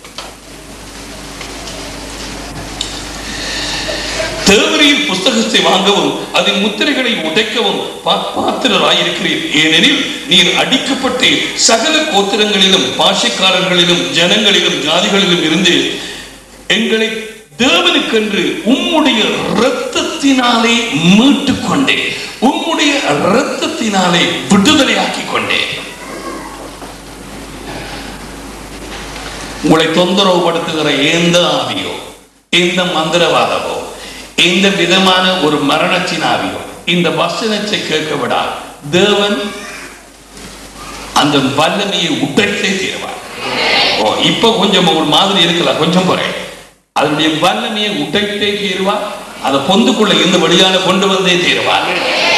தேவரியின் புஸ்தகத்தை வாங்கவும் அதன் முத்திரைகளை உடைக்கவும் பா- பாத்திரராயிருக்கிறீர் ஏனெனில் நீர் அடிக்கப்பட்டு சகல கோத்திரங்களிலும் பாஷைக்காரர்களிலும் ஜனங்களிலும் ஜாதிகளிலும் இருந்து எங்களை தேவனுக்கென்று உம்முடைய இரத்தத்தினாலே மீட்டுக் கொண்டே உம்முடைய இரத்தத்தினாலே விடுதலையாக்கி கொண்டே உங்களை தொந்தரவுபடுத்துகிற எந்த ஆவியோ எந்த மந்திரவாதமோ எந்த விதமான ஒரு மரணத்தின் ஆவியோ இந்த வசனத்தை கேட்க விடா தேவன் அந்த வல்லமையை உடைத்தே தீருவார் ஓ இப்ப கொஞ்சம் ஒரு மாதிரி இருக்கலாம் கொஞ்சம் குறை அதனுடைய வல்லமையை உடைத்தே தீருவார் அதை பொந்துக்குள்ள இருந்து வழியான கொண்டு வந்தே தீருவார்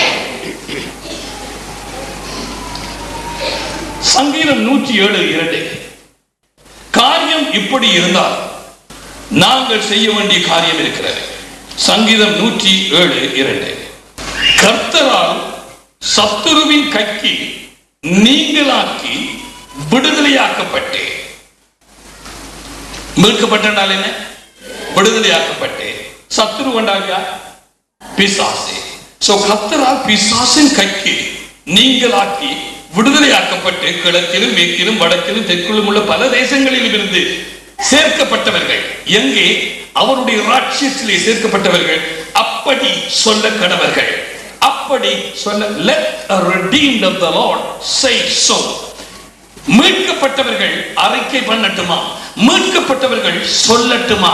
சங்கீதம் நூற்றி ஏழு இரண்டு காரியம் இப்படி இருந்தால் நாங்கள் செய்ய வேண்டிய காரியம் இருக்கிறது சங்கீதம் நூற்றி ஏழு இரண்டு கர்த்தரால் சத்துருவின் கைக்கு நீங்களாக்கி விடுதலையாக்கப்பட்டு மீட்கப்பட்டால் என்ன விடுதலையாக்கப்பட்டு சத்துரு கொண்டாங்க பிசாசு சோ கர்த்தரால் பிசாசின் கைக்கு நீங்களாக்கி விடுதலையாக்கப்பட்டு கிழக்கிலும் மேற்கிலும் வடக்கிலும் தெற்கிலும் உள்ள பல தேசங்களிலும் இருந்து சேர்க்கப்பட்டவர்கள் எங்கே அவருடைய ராட்சியத்திலே சேர்க்கப்பட்டவர்கள் அப்படி சொல்ல கடவர்கள் அப்படி சொல்ல let a redeemed of the Lord say so மீட்கப்பட்டவர்கள் அறிக்கை பண்ணட்டுமா மீட்கப்பட்டவர்கள் சொல்லட்டுமா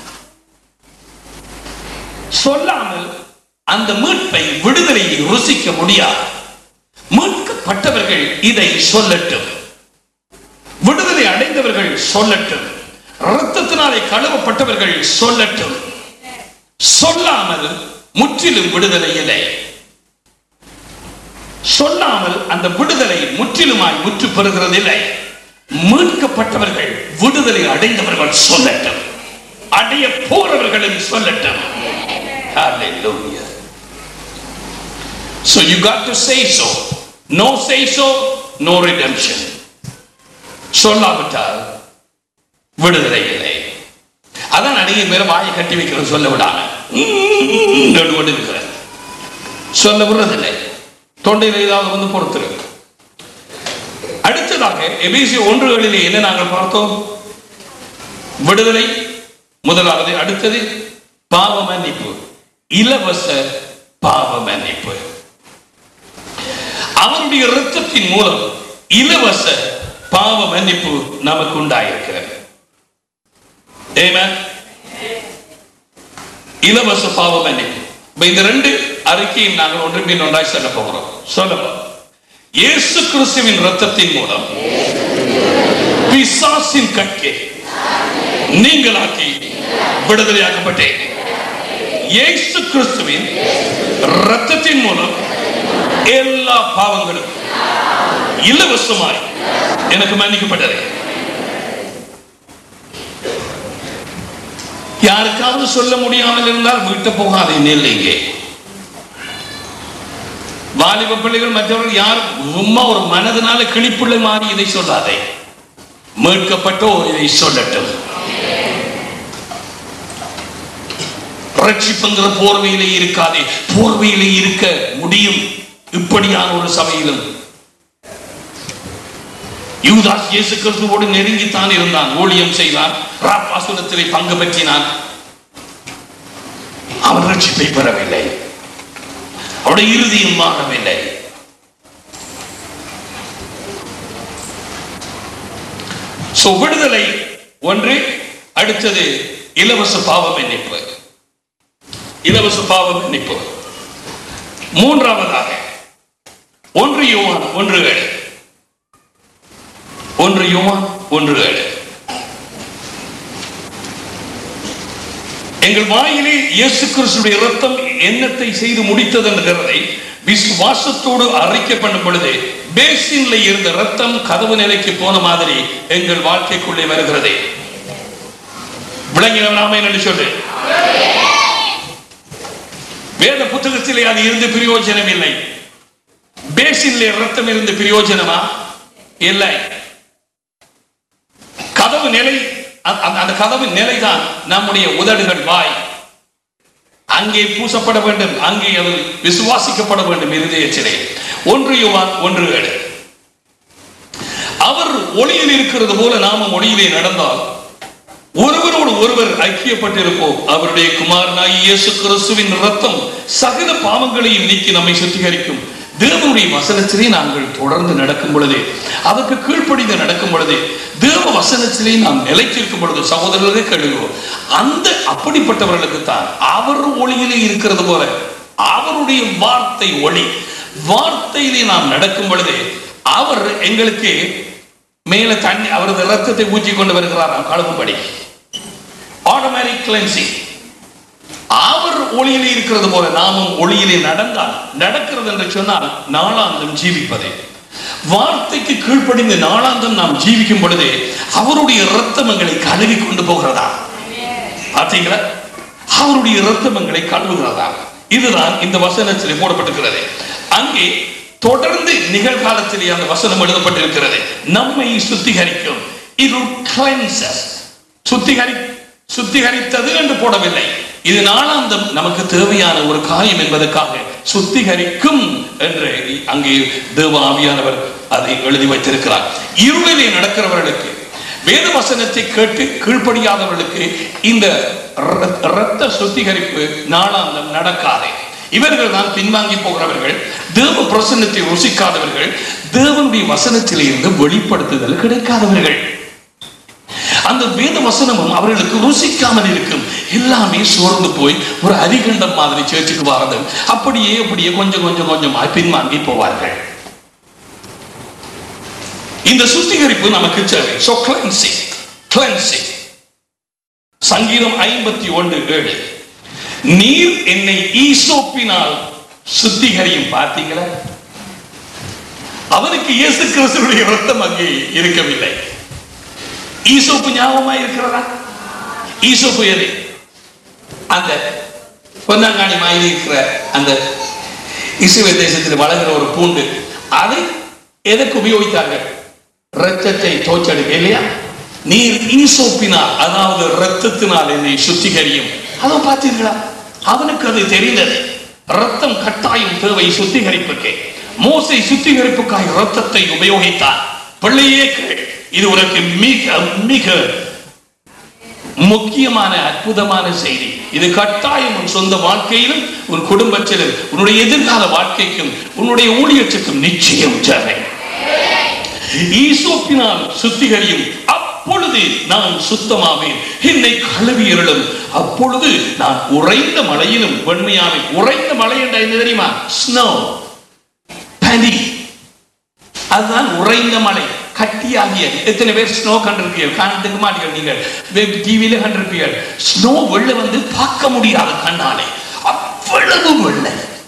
சொல்லாமல் அந்த மீட்பை விடுதலையை ருசிக்க முடியாது மீட்கப்பட்டவர்கள் இதை சொல்லட்டும் விடுதலை அடைந்தவர்கள் சொல்லட்டும் இரத்தத்தினாலே கழுவப்பட்டவர்கள் சொல்லட்டும் சொல்லாமல் முற்றிலும் விடுதலை இல்லை சொல்லாமல் அந்த விடுதலை முற்றிலுமாய் முற்று பெறுகிறதில்லை மீட்கப்பட்டவர்கள் விடுதலை அடைந்தவர்கள் சொல்லட்டும் அடைய போறவர்களும் சொல்லட்டும் Hallelujah. So you got to say so. No say so, no redemption. சொல்லாவிட்டால் விடுதலை இல்லை அதான் நிறைய பேர் வாயை கட்டி வைக்கிறது சொல்ல விடாம நடு கொண்டு இருக்கிறது சொல்ல விடுறதில்லை தொண்டையில் ஏதாவது வந்து பொறுத்துரு அடுத்ததாக எபிசி ஒன்றுகளிலே என்ன நாங்கள் பார்த்தோம் விடுதலை முதலாவது அடுத்தது பாவ மன்னிப்பு இலவச பாவ மன்னிப்பு அவருடைய இரத்தத்தின் மூலம் இலவச பாவ மன்னிப்பு நமக்கு உண்டாயிருக்கிறது Amen. இலவச பாவ மன்னிப்பு இப்ப இந்த ரெண்டு அறிக்கையும் நாங்கள் ஒன்று பின் ஒன்றாய் சொல்ல போகிறோம் சொல்லலாம் இயேசு கிறிஸ்துவின் ரத்தத்தின் மூலம் பிசாசின் கட்கை நீங்களாக்கி விடுதலையாக்கப்பட்டேன் இயேசு கிறிஸ்துவின் ரத்தத்தின் மூலம் எல்லா பாவங்களும் இலவசமாய் எனக்கு மன்னிக்கப்பட்டது யாருக்காவது சொல்ல முடியாமல் இருந்தால் வீட்டு போகாதே நெல்லைங்க வாலிப பிள்ளைகள் மற்றவர்கள் யார் உம்மா ஒரு மனதினால கிளிப்புள்ளை மாறி இதை சொல்லாதே மீட்கப்பட்டோ இதை சொல்லட்டும் ரட்சிப்புங்கிற போர்வையிலே இருக்காதே போர்வையிலே இருக்க முடியும் இப்படியான ஒரு சபையிலும் யூதாஸ் இயேசு கிறிஸ்துவோடு நெருங்கித்தான் இருந்தான் ஊழியம் செய்தான் ராப்பாசுரத்திலே பங்கு பற்றினான் அவன் ரட்சிப்பை பெறவில்லை அவருடைய இறுதியும் மாறவில்லை So, விடுதலை ஒன்று அடுத்தது இலவச பாவ மன்னிப்பு இலவச பாவ மன்னிப்பு மூன்றாவதாக ஒன்று யோவான் ஒன்று ஏழு ஒன்று யோவான் ஒன்று ஏழு எங்கள் வாயிலே இயேசு கிறிஸ்துடைய இரத்தம் என்னத்தை செய்து முடித்தது என்கிறதை விசுவாசத்தோடு அறிக்கை பண்ணும் பொழுது பேசின்ல இருந்த ரத்தம் கதவு நிலைக்கு போன மாதிரி எங்கள் வாழ்க்கைக்குள்ளே வருகிறது விளங்கினவனாம என்று சொல்லு வேத புத்தகத்திலே அது இருந்து பிரயோஜனம் இல்லை பேசின்ல ரத்தம் இருந்து பிரயோஜனமா இல்லை கதவு நிலை அந்த- அந்த- அந்த கதவு நிலைதான் நம்முடைய உதடுகள் வாய் அங்கே பூசப்பட வேண்டும் அங்கே அது விசுவாசிக்கப்பட வேண்டும் இருதயத்திலே ஒன்று யோவான் ஒன்று ஏழு அவர் ஒளியில் இருக்கிறது போல நாமும் ஒளியிலே நடந்தால் ஒருவரோடு ஒருவர் ஐக்கியப்பட்டிருப்போம் அவருடைய குமாரனாகி இயேசு கிறிஸ்துவின் ரத்தம் சகல பாவங்களையும் நீக்கி நம்மை சுத்திகரிக்கும் தேவனுடைய வசனத்திலே நாங்கள் தொடர்ந்து நடக்கும் பொழுதே அதற்கு கீழ்ப்படிந்து நடக்கும் பொழுதே தேவ வசனத்திலே நாம் நிலைத்திருக்கும் பொழுது சகோதரர்களே கழுகுவோம் அந்த அப்படிப்பட்டவர்களுக்கு தான் அவர் ஒளியிலே இருக்கிறது போல அவருடைய வார்த்தை ஒளி வார்த்தையிலே நாம் நடக்கும் பொழுதே அவர் எங்களுக்கு மேல தண்ணி அவரது ரத்தத்தை ஊற்றி கொண்டு வருகிறாராம் கழுவும்படி ஆட்டோமேட்டிக் கிளென்சிங் அவர் ஒளியிலே இருக்கிறது போல நாமும் ஒளியிலே நடந்தால் நடக்கிறது என்று சொன்னால் நாளாந்தம் ஜீவிப்பதே வார்த்தைக்கு கீழ்ப்படிந்து நாளாந்தம் நாம் ஜீவிக்கும் பொழுதே அவருடைய ரத்தம் எங்களை கழுவி கொண்டு போகிறதா பார்த்தீங்களா அவருடைய ரத்தம் எங்களை கழுவுகிறதா இதுதான் இந்த வசனத்திலே போடப்பட்டிருக்கிறது அங்கே தொடர்ந்து நிகழ்காலத்திலே அந்த வசனம் எழுதப்பட்டிருக்கிறது நம்மை சுத்திகரிக்கும் இது கிளென்சஸ் சுத்திகரி சுத்திகரித்தது என்று போடவில்லை இது நாளாந்தம் நமக்கு தேவையான ஒரு காரியம் என்பதற்காக சுத்திகரிக்கும் என்று அங்கே தேவ ஆவியானவர் அதை எழுதி வைத்திருக்கிறார் இருளிலே நடக்கிறவர்களுக்கு வேத வசனத்தை கேட்டு கீழ்ப்படியாதவர்களுக்கு இந்த ர- இரத்த சுத்திகரிப்பு நாளாந்தம் நடக்காதே இவர்கள் தான் பின்வாங்கி போகிறவர்கள் தேவ பிரசன்னத்தை ருசிக்காதவர்கள் தேவனுடைய வசனத்திலே இருந்து வெளிப்படுத்துதல் கிடைக்காதவர்கள் அந்த வேத வசனமும் அவர்களுக்கு ருசிக்காமல் இருக்கும் எல்லாமே சோர்ந்து போய் ஒரு அரிகண்டம் மாதிரி சேர்ச்சுக்கு வரது அப்படியே அப்படியே கொஞ்சம் கொஞ்சம் கொஞ்சமாய் பின்வாங்கி போவார்கள் இந்த சுத்திகரிப்பு நமக்கு தேவை சோ கிளென்சிங் கிளென்சிங் சங்கீதம் ஐம்பத்தி ஒன்று ஏழு நீர் என்னை ஈசோப்பினால் சுத்திகரியும் பார்த்தீங்களா அவனுக்கு இயேசு கிறிஸ்துடைய ரத்தம் அங்கே இருக்கவில்லை ஈசோப்பு ஞாபகமா இருக்கிறதா ஈசோப்பு எது அந்த பொன்னாங்காணி மாதிரி இருக்கிற அந்த இஸ்ரேல் தேசத்தில் வளர்கிற ஒரு பூண்டு அதை எதற்கு உபயோகித்தார்கள் ரத்தத்தை தோச்செடுக்க இல்லையா நீர் ஈசோப்பினால் அதாவது ரத்தத்தினால் என்னை சுத்திகரியும் அதை பார்த்தீர்களா அவனுக்கு அது தெரிந்தது ரத்தம் கட்டாயம் தேவை சுத்திகரிப்புக்கு மோசை சுத்திகரிப்புக்காய் ரத்தத்தை உபயோகித்தார் பிள்ளையே கேள் இது உனக்கு மிக மிக முக்கியமான அற்புதமான செய்தி இது கட்டாயம் உன் சொந்த வாழ்க்கையிலும் உன் குடும்பத்திலும் உன்னுடைய எதிர்கால வாழ்க்கைக்கும் உன்னுடைய ஊழியத்துக்கும் நிச்சயம் தேவை ஈசோப்பினால் சுத்திகரியும் அப்பொழுது நான் சுத்தமாவேன் என்னை கழுவியருளும் அப்பொழுது நான் உறைந்த மழையிலும் வெண்மையாவேன் உறைந்த மழை என்ற என்ன தெரியுமா ஸ்னோ பனி அதுதான் உறைந்த மழை கட்டியாகிய எத்தனை பேர் ஸ்னோ கண்டிருப்பீர்கள் காணத்துக்கு மாட்டீர்கள் நீங்கள் வெப் டிவியில கண்டிருப்பீர்கள் ஸ்னோ வெள்ள வந்து பார்க்க முடியாது கண்ணாலே அவ்வளவு வெள்ள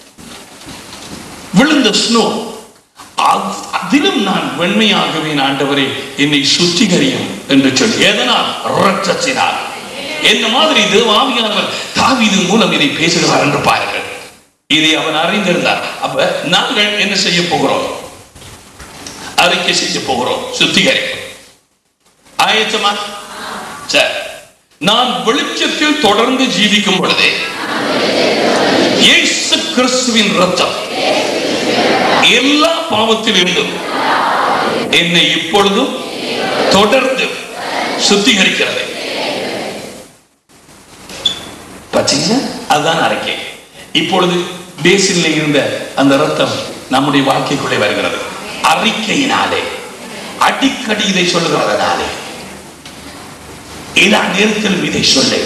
விழுந்த ஸ்னோ அதிலும் நான் வெண்மையாகவேன் ஆண்டவரே என்னை சுத்திகரியும் என்று சொல்லி எதனால் இரத்தத்தினால் என்ன மாதிரி தேவாவியானவர் தாவீது மூலம் இதை பேசுகிறார் என்று பாருங்கள் இதை அவன் அறிந்திருந்தார் அப்ப நாங்கள் என்ன செய்ய போகிறோம் அறிக்கை செய்ய போகிறோம் சுத்திகரிப்பு ஆயத்தமா சரி நான் வெளிச்சத்தில் தொடர்ந்து ஜீவிக்கும் பொழுதே இயேசு கிறிஸ்துவின் ரத்தம் எல்லா பாவத்தில் இருந்தும் என்னை இப்பொழுதும் தொடர்ந்து சுத்திகரிக்கிறது பார்த்தீங்களா அதுதான் அறிக்கை இப்பொழுது பேசினில் இருந்த அந்த ரத்தம் நம்முடைய வாழ்க்கைக்குள்ளே வருகிறது அறிக்கையினாலே அடிக்கடி இதை சொல்லுகிறதுனாலே எல்லா நேரத்திலும் இதை சொல்லு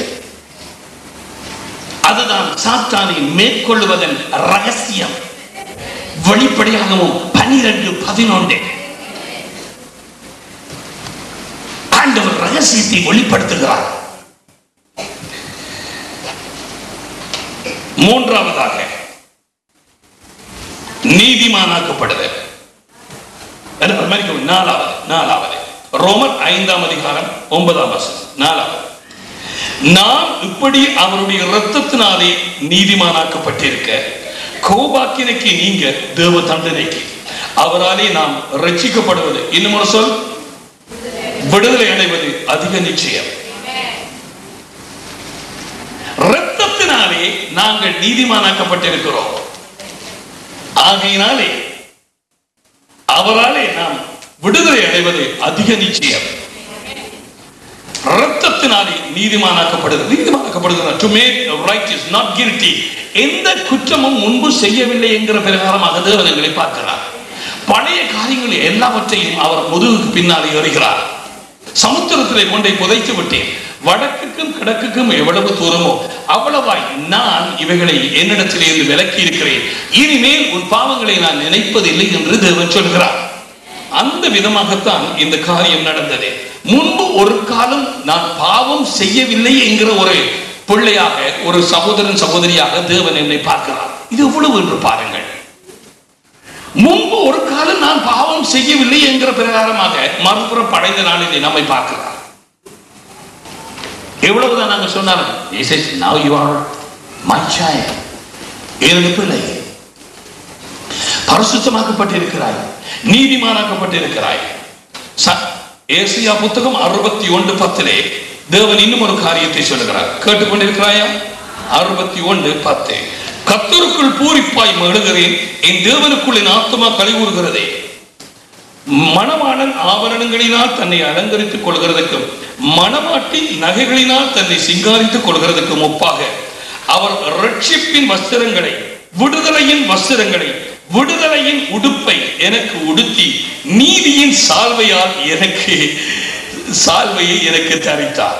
அதுதான் சாத்தானை மேற்கொள்வதன் ரகசியம் வெளிப்படையாகவும் பனிரெண்டு பதினொன்று ஆண்டவர் ரகசியத்தை வெளிப்படுத்துகிறார் மூன்றாவதாக நீதிமானாக்கப்படுதல் அல்ல, மன்னிக்கவும், நாலாவது நாலாவது ரோமர் ஐந்தாம் அதிகாரம் ஒன்பதாம் வசனம் நாலாவது நாம் இப்படி அவருடைய இரத்தத்தினாலே நீதிமானாக்கப்பட்டிருக்க கோபாக்கினைக்கு நீங்க தேவ தண்டனைக்கு அவராலே நாம் ரட்சிக்கப்படுவது இன்னும் ஒரு சொல் விடுதலை அடைவது அதிக நிச்சயம் இரத்தத்தினாலே நாங்கள் நீதிமானாக்கப்பட்டிருக்கிறோம் ஆகையினாலே அவராலே நாம் விடுதலை அடைவது அதிக நிச்சயம் ரத்தத்தினாலே நீதிமானாக்கப்படுகிறது நீதிமானாக்கப்படுகிறது to make right not guilty எந்த குற்றமும் முன்பு செய்யவில்லை என்கிற பிரகாரமாக தேவன் எங்களை பார்க்கிறார் பழைய காரியங்கள் எல்லாவற்றையும் அவர் முதுகுக்கு பின்னாலே எறிகிறார் சமுத்திரத்திலே கொண்டை புதைத்து விட்டேன் வடக்குக்கும் கிழக்குக்கும் எவ்வளவு தூரமோ அவ்வளவாய் நான் இவைகளை என்னிடத்திலே இருந்து விலக்கி இருக்கிறேன் இனிமேல் உன் பாவங்களை நான் நினைப்பதில்லை என்று தேவன் சொல்கிறார் அந்த விதமாகத்தான் இந்த காரியம் நடந்தது முன்பு ஒரு காலம் நான் பாவம் செய்யவில்லை என்கிற ஒரு பிள்ளையாக ஒரு சகோதரன் சகோதரியாக தேவன் என்னை பார்க்கிறார் இது எவ்வளவு என்று பாருங்கள் முன்பு ஒரு காலம் நான் பாவம் செய்யவில்லை என்கிற பிரகாரமாக மறுபுறம் படைந்த நாளிலே நம்மை பார்க்கிறார் எவ்வளவுதான் நாங்க சொன்னாலும் he says now you are my child எனது பிள்ளை பரிசுத்தமாக்கப்பட்டிருக்கிறாய் நீதிமானாக்கப்பட்டிருக்கிறாய் ச- ஏசியா புத்தகம் அறுபத்தி ஒன்று பத்திலே தேவன் இன்னும் ஒரு காரியத்தை சொல்லுகிறார் கேட்டுக்கொண்டிருக்கிறாயா அறுபத்தி ஒன்று பத்து கத்தருக்குள் பூரிப்பாய் மழுகிறேன் என் தேவனுக்குள் என் ஆத்மா கழிவுறுகிறதே மணவாளன் ஆபரணங்களினால் தன்னை அலங்கரித்துக் கொள்கிறதுக்கும் மணவாட்டி நகைகளினால் தன்னை சிங்காரித்துக் கொள்கிறதுக்கும் ஒப்பாக அவர் ரட்சிப்பின் வஸ்திரங்களை விடுதலையின் வஸ்திரங்களை விடுதலையின் உடுப்பை எனக்கு உடுத்தி நீதியின் சால்வையால் எனக்கு சால்வையை எனக்கு தரித்தார்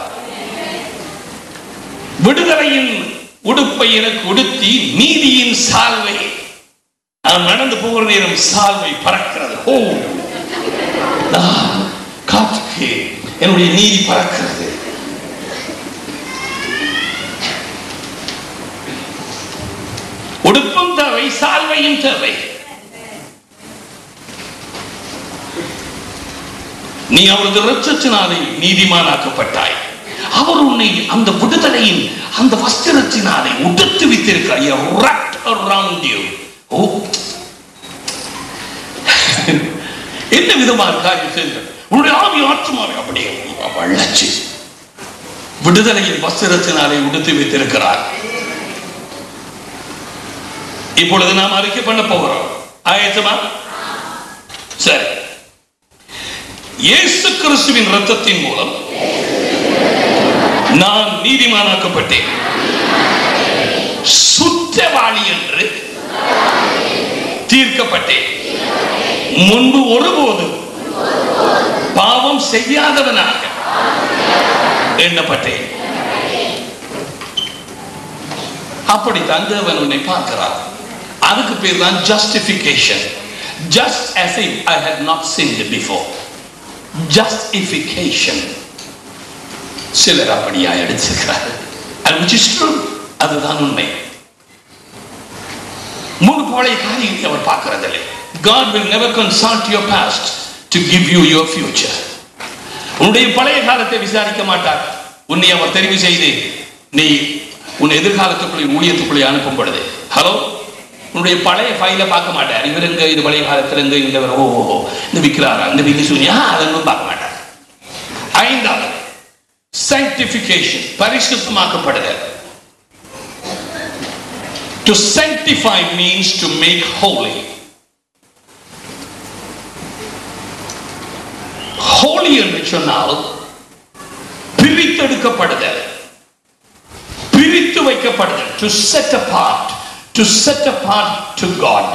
விடுதலையின் உடுப்பை எனக்கு உடுத்தி நீதியின் சால்வை நான் நடந்து போகிற நேரம் சால்வை பறக்கிறது ஓ நான் காற்றுக்கு என்னுடைய நீதி பறக்கிறது உடுப்பும் தேவை சால்வையும் தேவை நீ அவரது இரட்சத்தினாலே நீதிமானாக்கப்பட்டாய் அவர் உன்னை அந்த விடுதலையின் அந்த வஸ்திரத்தினாலே உடுத்து வைத்திருக்கிறார் wrapped around you ஓ என்ன விதமான காரியம் செய்த உன்னுடைய ஆவி ஆற்றுமாவை அப்படியே வள்ளச்சு விடுதலையின் வஸ்திரத்தினாலே உடுத்து வைத்திருக்கிறார் இப்பொழுது நாம் அறிக்கை பண்ண போகிறோம் ஆயத்தமா சரி இயேசு கிறிஸ்துவின் ரத்தத்தின் மூலம் நான் நீதிமானாக்கப்பட்டேன் சுற்றவாளி என்று தீர்க்கப்பட்டேன் முன்பு ஒருபோதும் பாவம் செய்யாதவனாக எண்ணப்பட்டேன் அப்படித்தான் தேவன் உன்னை பார்க்கிறார் அதுக்கு பேர் தான் justification just as if I had not sinned before justification சிலர் அப்படியா எடுத்துக்கிறார் and which is true அதுதான் உண்மை முழு பழைய காரியத்தை அவர் பார்க்கிறதில்லை God will never consult your past to give you your future உன்னுடைய பழைய காலத்தை விசாரிக்க மாட்டார் உன்னை அவர் தெரிவு செய்து நீ உன் எதிர்காலத்துக்குள்ளே ஊழியத்துக்குள்ளே அனுப்பும் பொழுது ஹலோ உன்னுடைய பழைய ஃபைலை பார்க்க மாட்டார் இவர் எங்க இது பழைய காலத்தில் எங்க இந்த ஓ ஓ, ஓ, இந்த விற்கிறாரா இந்த விதி சூனியா அதெல்லாம் பார்க்க மாட்டார் ஐந்தாவது sanctification பரிசுத்தமாக்கப்படுதல் to sanctify means to make holy holy என்று சொன்னால் பிரித்தெடுக்கப்படுதல் பிரித்து வைக்கப்படுதல் to set apart to set apart to God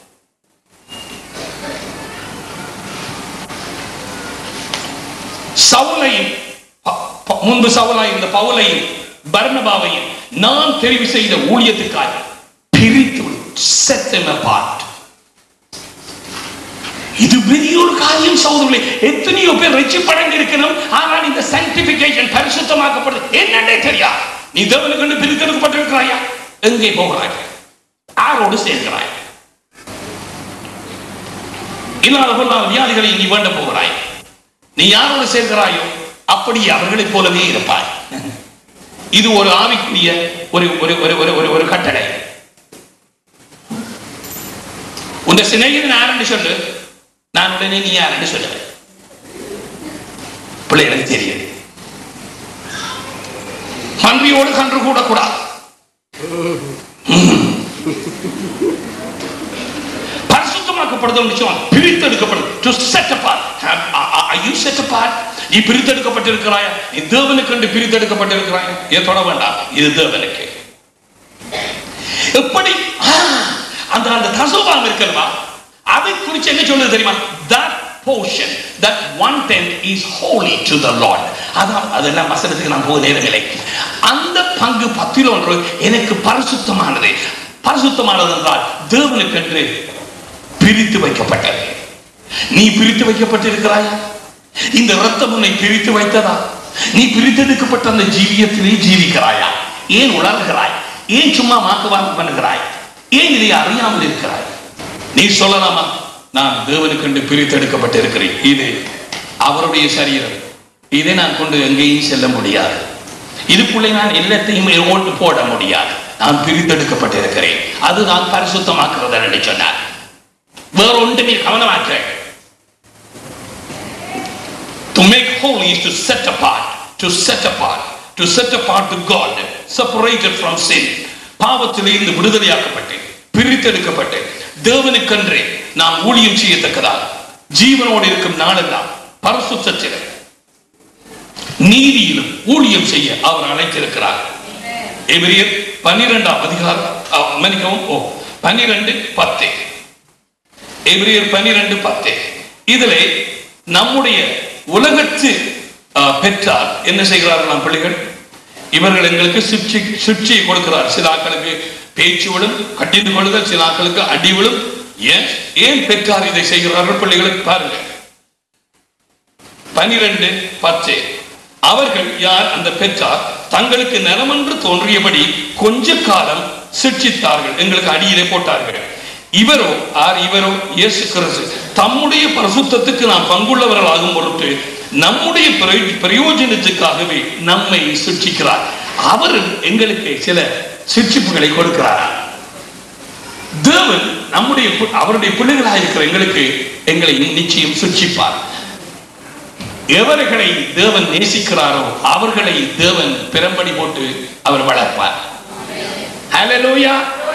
சவுலையும் ப- ப- முன்பு சவுலாய் இருந்த பவுலையும் பர்னபாவையும் நான் தெரிவு செய்த ஊழியத்துக்காய் பிரித்து set them apart இது பெரிய ஒரு காரியம் சகோதரர்களே எத்தனையோ பேர் ரட்சிப்படைந்து இருக்கணும் ஆனால் இந்த சயின்டிபிகேஷன் பரிசுத்தமாக்கப்படுது என்னன்னே தெரியா நீ தேவனுக்கு கண்டு பிரித்தெடுக்கப்பட்டிருக்கிறாயா எங்கே போகிறாய் யாரோடு சேர்க்கிறாய் இல்லாத பொருளாத வியாதிகளை நீ வேண்ட போகிறாய் நீ யாரோடு சேர்க்கிறாயோ அப்படி அவர்களைப் போலவே இருப்பாய் இது ஒரு ஆவிக்குரிய ஒரு ஒரு ஒரு ஒரு ஒரு ஒரு கட்டளை உன் சிநேகிதன் யாருன்னு சொல்லு நான் உடனே நீ யாருன்னு சொல்லுவேன் பிள்ளைகளுக்கு தெரியும் பன்றியோடு கன்று கூட கூடாது பரிசுத்தமாக்கப்படுது பிரித்தெடுக்கப்படுது to set apart I are you set apart நீ பிரித்தெடுக்கப்பட்டிருக்கிறாயா நீ தேவனுக்கு என்று பிரித்தெடுக்கப்பட்டிருக்கிறாயா ஏன் தொட வேண்டாம் இது தேவனுக்கு எப்படி ஆ, அந்த அந்த தசோபாகம் இருக்கிறவா அதை குறித்து என்ன சொல்லுது தெரியுமா that portion that one tenth is holy to the lord அதான் அதெல்லாம் வசனத்துக்கு நான் போக நேரமில்லை அந்த பங்கு பத்தில் ஒன்று எனக்கு பரிசுத்தமானது பரிசுத்தமானது என்றால் தேவனுக்கென்று பிரித்து வைக்கப்பட்டது நீ பிரித்து வைக்கப்பட்டிருக்கிறாயா இந்த ரத்தம் உன்னை பிரித்து வைத்ததா நீ பிரித்தெடுக்கப்பட்ட அந்த ஜீவியத்திலே ஜீவிக்கிறாயா ஏன் உணர்கிறாய் ஏன் சும்மா மாக்குவாக்கு பண்ணுகிறாய் ஏன் இதை அறியாமல் இருக்கிறாய் நீ சொல்லலாமா நான் தேவனுக்கென்று பிரித்தெடுக்கப்பட்டு இருக்கிறேன் இது அவருடைய சரீரம் இதை நான் கொண்டு எங்கேயும் செல்ல முடியாது இதுக்குள்ளே நான் எல்லாத்தையும் ஓட்டு போட முடியாது நான் பிரித்தெடுக்கப்பட்டிருக்கிறேன் அது நான் பரிசுத்தமாக்குறது என்று சொன்னார் வேற ஒன்றுமே கவனமாக்க To make holy is to set apart, to set apart, to set apart to God, separated from sin. பாவத்திலே இருந்து விடுதலையாக்கப்பட்டு பிரித்தெடுக்கப்பட்டு தேவனுக்கென்றே நாம் ஊழியம் செய்யத்தக்கதாக ஜீவனோடு இருக்கும் நாளெல்லாம் பரசுத்திலே நீதியிலும் ஊழியம் செய்ய அவர் அழைத்திருக்கிறார் எபிரியர் பன்னிரெண்டாம் அதிகாரம் அஹ், மன்னிக்கவும் ஓ பன்னிரெண்டு பத்து எபிரியர் பன்னிரெண்டு பத்து இதிலே நம்முடைய உலகத்து அஹ், பெற்றார் என்ன செய்கிறார்கள் நம் பிள்ளைகள் இவர்கள் எங்களுக்கு சிக்ஷை சிக்ஷையை கொடுக்கிறார் சில ஆட்களுக்கு பேச்சு விழும் கட்டிந்து கொள்ளுதல் சில ஆட்களுக்கு அடி விழும் ஏன் ஏன் பெற்றார் இதை செய்கிறார்கள் பிள்ளைகளுக்கு பாருங்க பனிரெண்டு பத்து அவர்கள் யார் அந்த பெற்றார் தங்களுக்கு நலமென்று தோன்றியபடி கொஞ்ச காலம் சிக்ஷித்தார்கள் எங்களுக்கு அடியிலே போட்டார்கள் இவரோ ஆர் இவரோ இயேசு கிறிஸ்து தம்முடைய பரிசுத்தத்துக்கு நாம் பங்குள்ளவர்கள் ஆகும் பொருட்டு நம்முடைய பிரயோ- பிரயோஜனத்துக்காகவே நம்மை சிக்ஷிக்கிறார் அவர் எங்களுக்கு சில சிக்ஷிப்புகளை கொடுக்கிறார் தேவன் நம்முடைய பு- அவருடைய பிள்ளைகளாக இருக்கிற எங்களுக்கு எங்களை நிச்சயம் சிக்ஷிப்பார் எவர்களை தேவன் நேசிக்கிறாரோ அவர்களை தேவன் பிறம்படி போட்டு அவர் வளர்ப்பார் ஹalleluya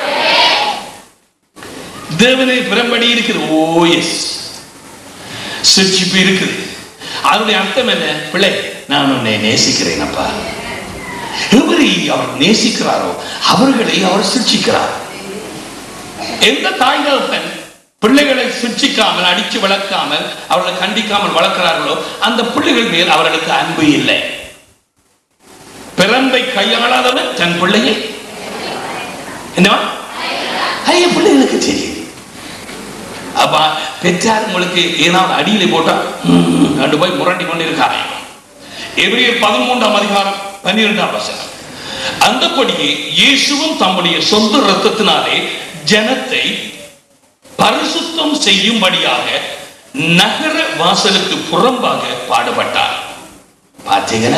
தேவனை பிறம்படி இருக்குது ஓ எஸ் சிரிச்சிப்பு இருக்குது அதனுடைய அர்த்தம் என்ன பிள்ளை நான் உன்னை நேசிக்கிறேன் அப்பா எவரை அவர் நேசிக்கிறாரோ அவர்களை அவர் சிரிச்சிக்கிறார் எந்த தாய் தகப்பன் பிள்ளைகளை சிக்ஷிக்காமல் அடிச்சு வளர்க்காமல் அவர்களை கண்டிக்காமல் வளர்க்கிறார்களோ அந்த பிள்ளைகள் மேல் அவர்களுக்கு அன்பு இல்லை பிறந்தை கையாளாதவன் தன் பிள்ளையை என்னவா ஐய பிள்ளைகளுக்கு தெரியும் அப்ப பெற்றார் உங்களுக்கு ஏதாவது அடியிலே போட்டா ம், ரெண்டு போய் முரண்டி கொண்டு இருக்காங்க எபிரியர் பதிமூன்றாம் அதிகாரம் பன்னிரெண்டாம் வசனம் அந்தபடியே இயேசுவும் தம்முடைய சொந்த ரத்தத்தினாலே ஜனத்தை பரிசுத்தம் செய்யும்படியாக நகர வாசலுக்கு புறம்பாக பாடுபட்டார் பார்த்தீங்கன்னா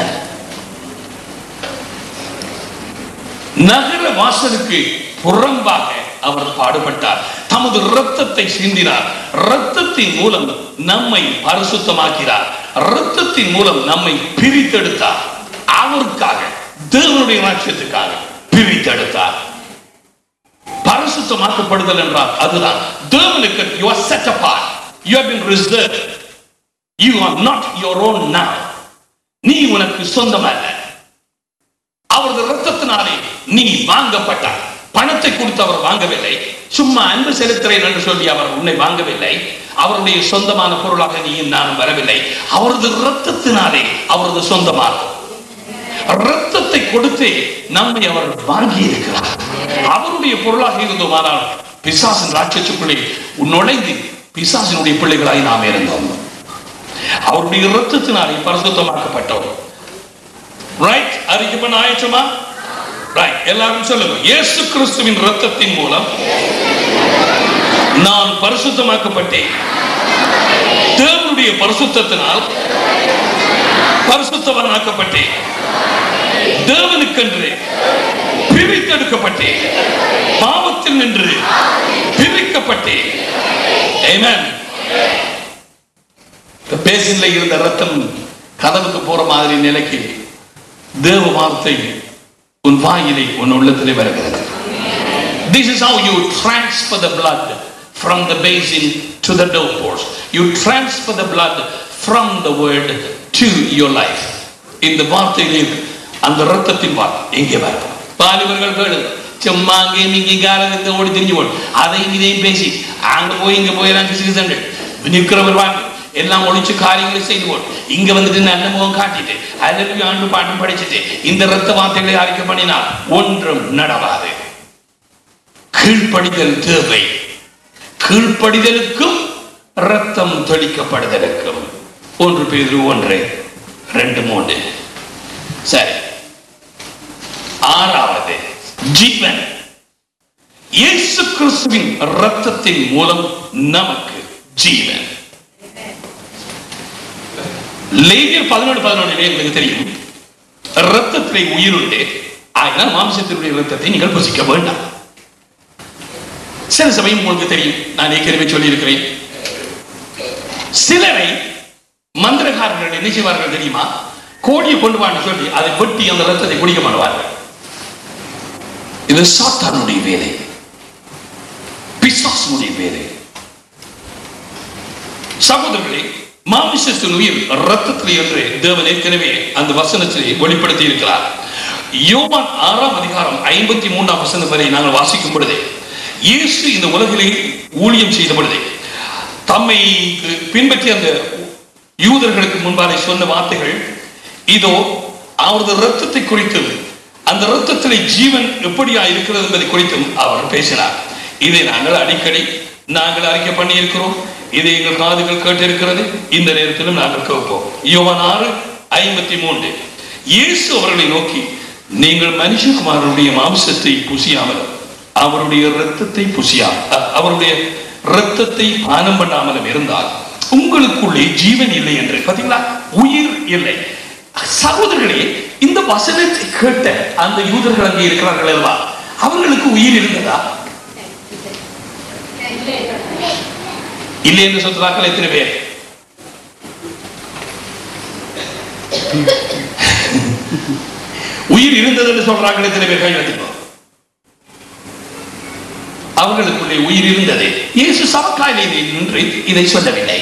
நகர வாசலுக்கு புறம்பாக அவர் பாடுபட்டார் தமது இரத்தத்தை சிந்தினார் இரத்தத்தின் மூலம் நம்மை பரிசுத்தமாக்கிறார் இரத்தத்தின் மூலம் நம்மை பிரித்தெடுத்தார் அவருக்காக தேவனுடைய ராட்சியத்துக்காக பிரித்தெடுத்தார் பரிசுத்தமாக்கப்படுதல் என்றால் அதுதான் தேவனுக்கு you are set apart you have been reserved you are not your own now நீ உனக்கு சொந்தமல்ல அவரது ரத்தத்தினாலே நீ வாங்கப்பட்டார் பணத்தை கொடுத்து அவர் வாங்கவில்லை சும்மா அன்பு செலுத்துறேன் என்று சொல்லி அவர் உன்னை வாங்கவில்லை அவருடைய சொந்தமான பொருளாக நீயும் நானும் வரவில்லை அவரது ரத்தத்தினாலே அவரது சொந்தமாகும் ரத்தத்தை கொடுத்து நம்மை அவர் வாங்கி இருக்கிறார் அவருடைய பொருளாக இருந்தோமானால் பிசாசின் ராட்சத்துக்குள்ளே நுழைந்து பிசாசினுடைய பிள்ளைகளாய் நாம் இருந்தோம் அவருடைய ரத்தத்தினாலே பரிசுத்தமாக்கப்பட்டோம் ரைட் அறிக்கை பண்ண ஆயிடுச்சுமா ரைட் எல்லாரும் சொல்லுங்க இயேசு கிறிஸ்துவின் ரத்தத்தின் மூலம் நான் பரிசுத்தமாக்கப்பட்டேன் தேவனுடைய பரிசுத்தத்தினால் பரிசுத்தவனாக்கப்பட்டேன் தேவனுக்கென்று பிரித்தெடுக்கப்பட்டேன் பாவத்தில் நின்று பிரிக்கப்பட்டேன் Amen. இந்த பேசின்ல இருந்த ரத்தம் கதவுக்கு போற மாதிரி நிலைக்கு தேவ வார்த்தை உன் வாயிலை உன் உள்ளத்திலே வருகிறது This is how you transfer the blood from the basin to the doorpost. You transfer the blood from the word to your life இந்த வார்த்தையிலே இருக்கு. அந்த ரத்தத்தின் வார்த்தை எங்கே வரும் வாலிபர்கள் கேளுங்க சும்மா அங்கேயும் இங்கே காலத்தை ஓடி தெரிஞ்சு போடும் அதையும் இதையும் பேசி அங்க போய் இங்க போய் எல்லாம் கிசு கிசண்டு நிற்கிறவர் வாங்க எல்லாம் ஒழிச்சு காரியங்களை செய்து போடும் இங்க வந்துட்டு நல்ல முகம் காட்டிட்டு அதில் ஆண்டு பாட்டும் படிச்சுட்டு இந்த ரத்த வார்த்தைகளை அறிக்கை பண்ணினால் ஒன்றும் நடவாது கீழ்ப்படிதல் தேவை கீழ்ப்படிதலுக்கும் ரத்தம் தெளிக்கப்படுதலுக்கும் ஒன்று பேரு ஒன்று ரெண்டு மூணு சரி ஆறாவது ஜீவன் இயேசு கிறிஸ்துவின் ரத்தத்தின் மூலம் நமக்கு ஜீவன் லேவியர் பதினொன்று பதினொன்றிலே எங்களுக்கு தெரியும் ரத்தத்திலே உயிருண்டு ஆகினால் மாம்சத்தினுடைய ரத்தத்தை நீங்கள் புசிக்க வேண்டாம் சில சமயம் உங்களுக்கு தெரியும் நான் ஏற்கனவே சொல்லியிருக்கிறேன் சிலரை மந்திரகாரர்கள் என்ன செய்வார்கள் தெரியுமா கோழியை கொண்டு வான்னு சொல்லி அதை வெட்டி அந்த ரத்தத்தை குடிக்க மாட்டுவார்கள் இது சாத்தானுடைய வேலை பிசாசனுடைய வேலை சகோதரர்களே மாமிசத்தின் உயிர் ரத்தத்தில் என்று தேவன் ஏற்கனவே அந்த வசனத்திலே வெளிப்படுத்தி இருக்கிறார் யோவான் ஆறாம் அதிகாரம் ஐம்பத்தி மூன்றாம் வசனம் வரை நாங்கள் வாசிக்கும் பொழுதே இயேசு இந்த உலகிலே ஊழியம் செய்த பொழுதே தம்மை பின்பற்றி அந்த யூதர்களுக்கு முன்பாலே சொன்ன வார்த்தைகள் இதோ அவரது ரத்தத்தை குறித்தும் அந்த ரத்தத்திலே ஜீவன் எப்படியா இருக்கிறது என்பதை குறித்தும் அவர் பேசினார் இதை நாங்கள் அடிக்கடி நாங்கள் அறிக்கை பண்ணி இருக்கிறோம் இதை எங்கள் காதுகள் கேட்டிருக்கிறது இந்த நேரத்திலும் நாங்கள் கேட்போம் யோவான் ஆறு ஐம்பத்தி மூன்று இயேசு அவர்களை நோக்கி நீங்கள் மனுஷகுமாரனுடைய மாம்சத்தை புசியாமலும் அவருடைய இரத்தத்தை புசியா அ- அவருடைய இரத்தத்தை பானம் பண்ணாமலும் இருந்தால் உங்களுக்குள்ளே ஜீவன் இல்லை என்று பாத்தீங்களா உயிர் இல்லை சகோதரர்களே இந்த வசனத்தை கேட்ட அந்த யூதர்கள் அங்கே இருக்கிறார்கள் அல்லவா அவர்களுக்கு உயிர் இருந்ததா இல்லை என்று சொல்றார்கள் எத்தனை பேர் உயிர் இருந்தது என்று சொல்றார்கள் எத்தனை பேர் கை வைத்துக்கோ அவர்களுக்குள்ளே உயிர் இருந்தது இயேசு சமக்காயிலே நின்று இதை சொல்லவில்லை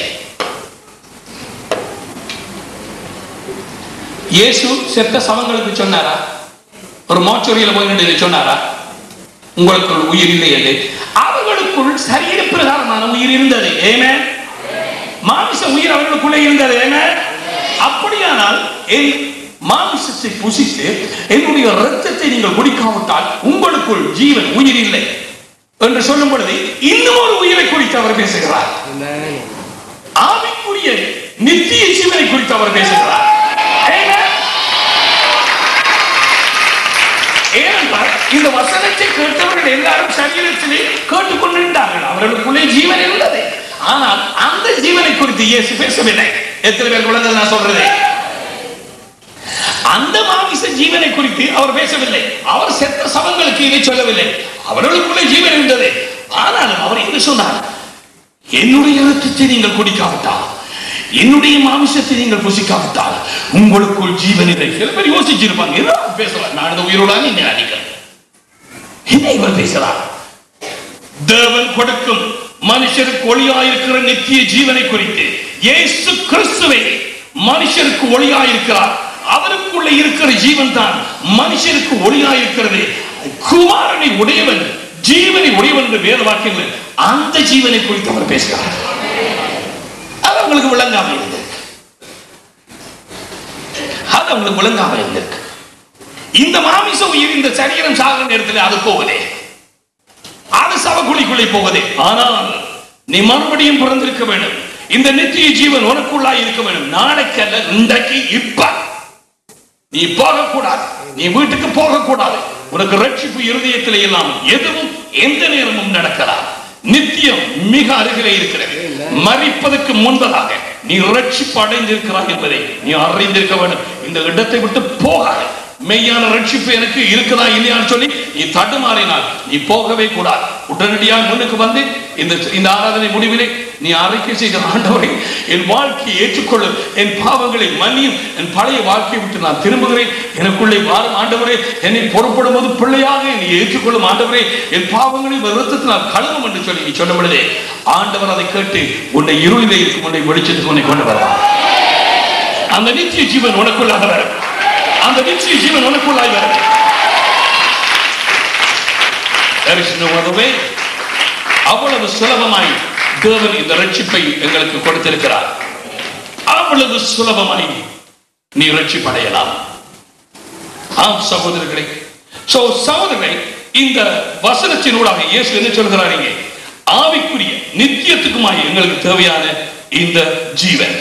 இயேசு செத்த சவங்களுக்கு சொன்னாரா ஒரு மோச்சொரியில போய் நின்று இதை சொன்னாரா உங்களுக்குள் உயிர் இல்லை என்று அவர்களுக்குள் சரீர பிரகாரமான உயிர் இருந்தது ஏமே மாமிச உயிர் அவர்களுக்குள்ளே இருந்தது ஏமே அப்படியானால் என் மாமிசத்தை புசித்து என்னுடைய ரத்தத்தை நீங்கள் குடிக்காவிட்டால் உங்களுக்குள் ஜீவன் உயிர் இல்லை என்று சொல்லும் பொழுது இன்னும் ஒரு உயிரை குறித்து அவர் பேசுகிறார் ஆவிக்குரிய நித்திய ஜீவனை குறித்து அவர் பேசுகிறார் Amen. ஏனென்றால் இந்த வசனத்தை கேட்டவர்கள் எல்லாரும் சரீரத்திலே கேட்டுக்கொண்டிருந்தார்கள் அவர்களுக்குள்ளே ஜீவன் இருந்தது ஆனால் அந்த ஜீவனை குறித்து இயேசு பேசவில்லை எத்தனை பேர் குழந்தை நான் சொல்றது அந்த மாமிச ஜீவனை குறித்து அவர் பேசவில்லை அவர் செத்த சவங்களுக்கு இதை சொல்லவில்லை அவர்களுக்குள்ளே ஜீவன் இருந்தது ஆனாலும் அவர் என்ன சொன்னார் என்னுடைய ரத்தத்தை நீங்கள் குடிக்காவிட்டால் என்னுடைய மாமிசத்தை நீங்கள் புசிக்காவிட்டால் உங்களுக்குள் ஜீவன் இல்லை சில பேர் யோசிச்சிருப்பாங்க என்ன பேசலாம் நான் இந்த உயிரோட என்ன அடிக்கிறேன் என்ன இவர் பேசுறார் தேவன் கொடுக்கும் மனுஷருக்கு ஒளியாயிருக்கிற நித்திய ஜீவனை குறித்து இயேசு கிறிஸ்துவை மனுஷருக்கு ஒளியாயிருக்கிறார் அவருக்குள்ள இருக்கிற ஜீவன் தான் மனுஷருக்கு ஒளியாயிருக்கிறது குமாரனை உடையவன் ஜீவனை உடையவன் என்று வேத வாக்கியங்கள் அந்த ஜீவனை குறித்து அவர் பேசுகிறார் அது அவங்களுக்கு விளங்காம இருந்திருக்கு அது அவங்களுக்கு விளங்காம இருந்திருக்கு இந்த மாமிச உயிர் இந்த சரீரம் சாகிற நேரத்தில் அது போகுதே அது சவக்குழிக்குள்ளே போவதே ஆனால் நீ மறுபடியும் பிறந்திருக்க வேண்டும் இந்த நித்திய ஜீவன் உனக்குள்ளாய் இருக்க வேண்டும் நாளைக்கு அல்ல இன்றைக்கு இப்ப நீ போகக்கூடாது நீ வீட்டுக்கு போகக்கூடாது உனக்கு ரட்சிப்பு இருதயத்தில் இல்லாமல் எதுவும் எந்த நேரமும் நடக்கலாம் நித்தியம் மிக அருகிலே இருக்கிறது மறிப்பதற்கு முன்பதாக நீ ரட்சிப்பு அடைந்திருக்கிறாய் என்பதை நீ அறிந்திருக்க வேண்டும் இந்த இடத்தை விட்டு போகாது மெய்யான ரட்சிப்பு எனக்கு இருக்குதா இல்லையான்னு சொல்லி நீ தடுமாறினால் நீ போகவே கூடாது உடனடியாக முன்னுக்கு வந்து இந்த இந்த ஆராதனை முடிவிலே நீ அறிக்கை செய்த ஆண்டவரை என் வாழ்க்கையை ஏற்றுக்கொள்ள என் பாவங்களை மன்னியும் என் பழைய வாழ்க்கையை விட்டு நான் திரும்புகிறேன் எனக்குள்ளே வாரும் ஆண்டவரே என்னை பொறுப்படும் போது பிள்ளையாக என்னை ஏற்றுக்கொள்ளும் ஆண்டவரே என் பாவங்களை வருத்தத்தில் நான் கழுவும் என்று சொல்லி நீ சொன்ன பொழுதே ஆண்டவர் அதை கேட்டு உன்னை இருளிலே இருக்கும் உன்னை வெளிச்சத்துக்கு உன்னை கொண்டு வரலாம் அந்த நித்திய ஜீவன் உனக்குள்ளாக வரும் அந்த நித்திய ஜீவன் உனக்குள்ளாய் வரும் There is no other way. அவ்வளவு சுலபமாய் தேவன் இந்த ரட்சிப்பை எங்களுக்கு கொடுத்திருக்கிறார் அவ்வளவு சுலபமாய் நீ ரட்சிப்படையலாம் ஆம் சகோதரர்களே சோ சகோதரர்களே இந்த வசனத்தினூடாக இயேசு என்ன சொல்கிறார் இங்கே ஆவிக்குரிய நித்தியத்துக்குமாய் எங்களுக்கு தேவையான இந்த ஜீவன்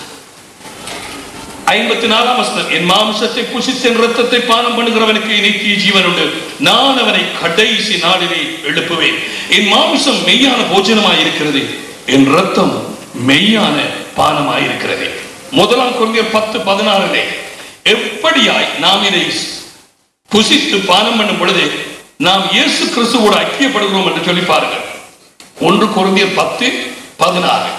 ஐம்பத்தி நாலாம் வசனம் என் மாம்சத்தை புசித்து என் ரத்தத்தை பானம் பண்ணுகிறவனுக்கு நித்திய ஜீவன் உண்டு நான் அவனை கடைசி நாளிலே எழுப்புவேன் என் மாம்சம் மெய்யான போஜனமாய் இருக்கிறது என் ரத்தம் மெய்யான பானமாய் இருக்கிறது முதலாம் கொள்கையர் பத்து பதினாறிலே எப்படியாய் நாம் இதை புசித்து பானம் பண்ணும் பொழுது நாம் இயேசு கிறிஸ்துவோடு ஐக்கியப்படுகிறோம் என்று சொல்லி பாருங்கள் ஒன்று கொருந்தியர் பத்து பதினாறு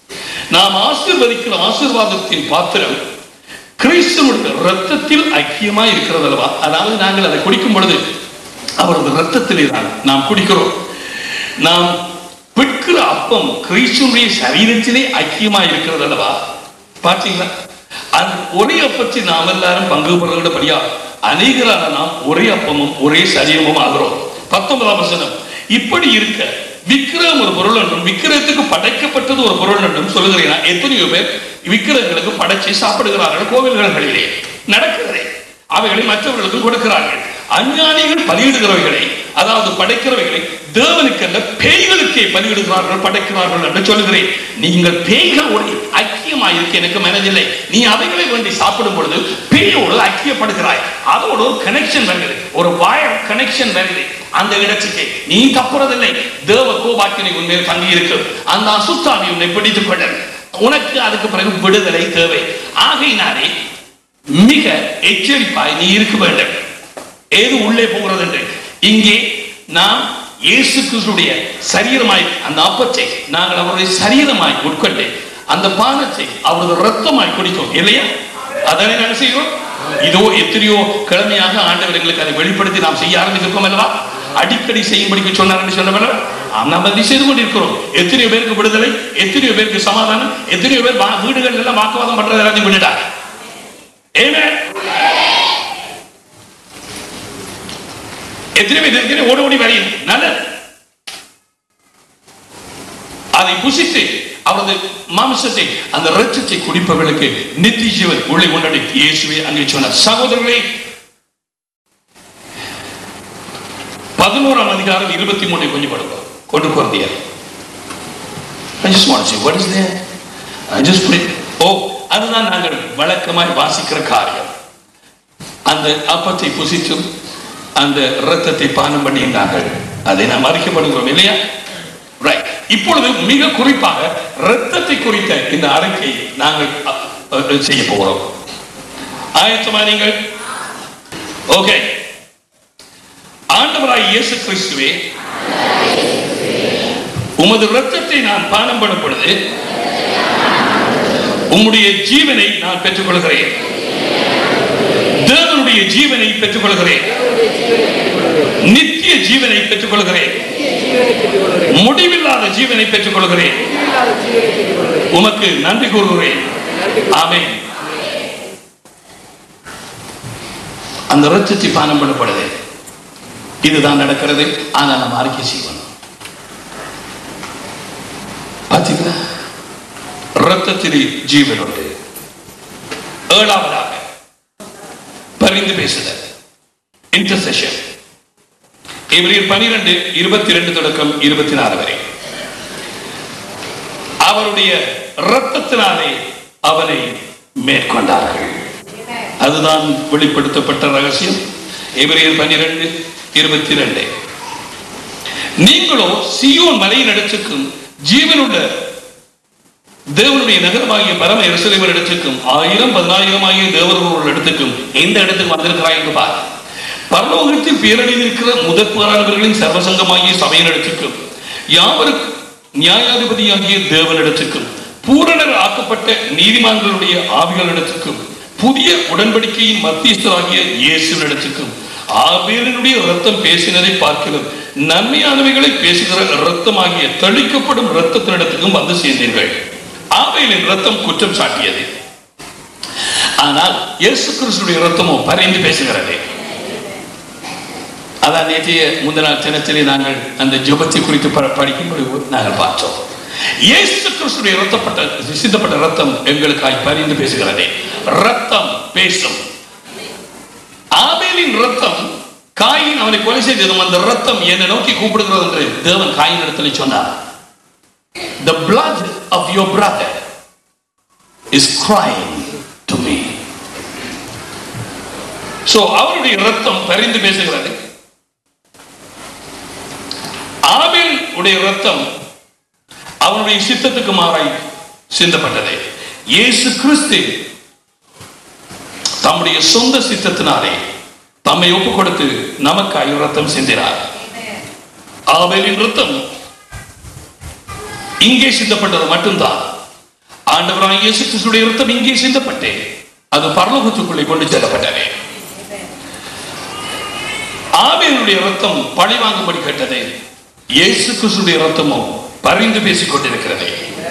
நாம் ஆசீர்வதிக்கிற ஆசீர்வாதத்தின் பாத்திரம் கிறிஸ்துவனுடைய ரத்தத்தில் ஐக்கியமா இருக்கிறது அல்லவா அதாவது நாங்கள் அதை குடிக்கும் பொழுது அவரது ரத்தத்திலே தான் நாம் குடிக்கிறோம் நாம் பிற்கிற அப்பம் கிறிஸ்துவனுடைய சரீரத்திலே ஐக்கியமா இருக்கிறது அல்லவா பார்த்தீங்களா அந்த ஒரே அப்பத்தை நாம் எல்லாரும் பங்கு பெறுகிறபடியா அநேகரான நாம் ஒரே அப்பமும் ஒரே சரீரமும் ஆகிறோம் பத்தொன்பதாம் வசனம் இப்படி இருக்க விக்கிரகம் ஒரு பொருள் என்றும் விக்கிரகத்துக்கு படைக்கப்பட்டது ஒரு பொருள் என்றும் சொல்லுகிறேன் எத்தனையோ பேர் விக்கிரகங்களுக்கு படைச்சு சாப்பிடுகிறார்கள் கோவில்களிலே நடக்கிறதே அவைகளை மற்றவர்களுக்கு கொடுக்கிறார்கள் அஞ்ஞானிகள் பலியிடுகிறவைகளை அதாவது படைக்கிறவைகளை தேவனுக்கல்ல பேய்களுக்கே பலியிடுகிறார்கள் படைக்கிறார்கள் என்று சொல்லுகிறேன் நீங்கள் பேய்களோடு ஐக்கியமாக இருக்க எனக்கு மனதில்லை நீ அவைகளை வேண்டி சாப்பிடும் பொழுது பேயோடு ஐக்கியப்படுகிறாய் அதோடு ஒரு கனெக்ஷன் வருகிறது ஒரு வயர் கனெக்ஷன் வருகிறது அந்த இடத்துக்கு நீ தப்புறதில்லை தேவ கோபாக்கினை உன்மேல் தங்கி இருக்கு அந்த அசுத்தாவி உன்னை பிடித்துக் கொள்ள உனக்கு அதுக்கு பிறகு விடுதலை தேவை ஆகையினாலே மிக எச்சரிப்பாய் நீ இருக்க வேண்டும் ஏது உள்ளே போகிறது என்று இங்கே நாம் இயேசு கிறிஸ்துடைய சரீரமாய் அந்த அப்பத்தை நாங்கள் அவருடைய சரீரமாய் உட்கொண்டு அந்த பானத்தை அவரது ரத்தமாய் குடித்தோம் இல்லையா அதனை நாங்கள் செய்கிறோம் இதோ எத்தனையோ கிழமையாக ஆண்டவர் எங்களுக்கு அதை வெளிப்படுத்தி நாம் செய்ய ஆரம்பித்திருக்கோம் அல்லவா அடிக்கடி செய்யும்படிக்கு சொன்னார் என்று சொன்னவர் நாம் அதை செய்து கொண்டிருக்கிறோம் எத்தனையோ பேருக்கு விடுதலை எத்தனையோ பேருக்கு சமாதானம் எத்தனையோ பேர் வா- வீடுகள் எல்லாம் வாக்குவாதம் பண்றது எல்லாத்தையும் விட்டுட்டார் Amen. எத்தனை பேர் எத்தனை ஓடி ஓடி வரையும் நல்லது அதை புசித்து அவரது மாம்சத்தை அந்த ரத்தத்தை குடிப்பவர்களுக்கு நித்திய ஜீவன் உள்ளே கொண்டாடி இயேசுவே அங்கே சொன்னார் சகோதரர்களே பதினோராம் அதிகாரம் இருபத்தி மூணை கொஞ்சம் படுவோம் கொண்டு போறதியா I just want to see what is there. I just put it. ஓ அதுதான் நாங்கள் வழக்கமாய் வாசிக்கிற காரியம் அந்த அப்பத்தை புசித்தும் அந்த இரத்தத்தை பானம் பண்ணியிருந்தார்கள் அதை நாம் அறிக்கப்படுகிறோம் இல்லையா ரைட் இப்பொழுது மிக குறிப்பாக இரத்தத்தை குறித்த இந்த அறிக்கையை நாங்கள் அ, அ, செய்ய போகிறோம் ஆயத்தமா நீங்கள் ஓகே ஆண்டவராய் இயேசு கிறிஸ்துவே உமது இரத்தத்தை நான் பானம் பண்ணும் பொழுது உம்முடைய ஜீவனை நான் பெற்றுக்கொள்கிறேன் தேவனுடைய ஜீவனை பெற்றுக்கொள்கிறேன் நித்திய ஜீவனை பெற்றுக்கொள்கிறேன் முடிவில்லாத ஜீவனை பெற்றுக்கொள்கிறேன் உமக்கு நன்றி கூறுகிறேன் ஆமென் அந்த ரத்தத்தை பானம் பண்ணப்படுது இதுதான் நடக்கிறது ஆனா நம்ம அறிக்கை செய்யணும் பார்த்தீங்களா ரத்தத்திலே ஜீவன் உண்டு ஏழாவதாக பரிந்து பேசுதல் இன்டர்செஷன் இவரில் பனிரெண்டு இருபத்தி ரெண்டு தொடக்கம் இருபத்தி நாலு வரை அவருடைய ரத்தத்தினாலே அவனை மேற்கொண்டார்கள் அதுதான் வெளிப்படுத்தப்பட்ட ரகசியம் எபிரேயர் பன்னிரண்டு இருபத்தி ரெண்டு நீங்களோ சியோன் மலையின் இடத்துக்கும் ஜீவனுள்ள தேவனுடைய நகரமாகிய பரம எருசலேமின் இடத்துக்கும் ஆயிரம் பதினாயிரம் ஆகிய தேவர்களுடைய இடத்துக்கும் எந்த இடத்துக்கு வந்திருக்கிறாய் என்று பார் பரலோகத்தில் பேரழிந்திருக்கிற முதற்பாரானவர்களின் சர்வசங்கமாகிய சபையினிடத்துக்கும் யாவருக்கு நியாயாதிபதியாகிய தேவனிடத்துக்கும் பூரணர் ஆக்கப்பட்ட நீதிமான்களுடைய ஆவிகளிடத்துக்கும் புதிய உடன்படிக்கையின் மத்தியஸ்தராகிய இயேசுவினிடத்துக்கும் ஆபேலினுடைய ரத்தம் பேசினதை பார்க்கிறோம் நன்மையானவைகளை பேசுகிற ரத்தமாகிய தெளிக்கப்படும் ரத்தத்தினிடத்துக்கும் வந்து சேர்ந்தீர்கள் ஆபேலின் ரத்தம் குற்றம் சாட்டியது ஆனால் இயேசு கிறிஸ்துடைய ரத்தமோ பரிந்து பேசுகிறது அதான் நேற்றைய முந்தின நாள் தினத்திலே நாங்கள் அந்த ஜெபத்தை குறித்து ப- படிக்கும்போது நாங்கள் பார்த்தோம் இயேசு கிறிஸ்துடைய ரத்தப்பட்ட சிந்தப்பட்ட ரத்தம் எங்களுக்காய் பரிந்து பேசுகிறதே ரத்தம் பேசும் ஆபேலின் ரத்தம் காயின் அவனை கொலை செய்ததும் அந்த ரத்தம் என்னை நோக்கி கூப்பிடுகிறது என்று தேவன் காயின் இடத்துல சொன்னார் the blood of your brother is crying to me so அவருடைய ரத்தம் பரிந்து பேசுகிறது ஆபேல் உடைய ரத்தம் அவனுடைய சித்தத்துக்கு மாறாய் சிந்தப்பட்டது இயேசு கிறிஸ்து தம்முடைய சொந்த சித்தத்தினாலே தம்மை ஒப்பு கொடுத்து நமக்காய் ரத்தம் சிந்தினார் ஆபேலின் ரத்தம் இங்கே சிந்தப்பட்டது மட்டும்தான் ஆண்டவராய் இயேசு கிறிஸ்துடைய ரத்தம் இங்கே சிந்தப்பட்டு அது பரலோகத்துக்குள்ளே கொண்டு செல்லப்பட்டது ஆபேலுடைய ரத்தம் பழி வாங்கும்படி கேட்டது இயேசு கிறிஸ்துடைய ரத்தமோ பரிந்து பேசிக் கொண்டிருக்கிறது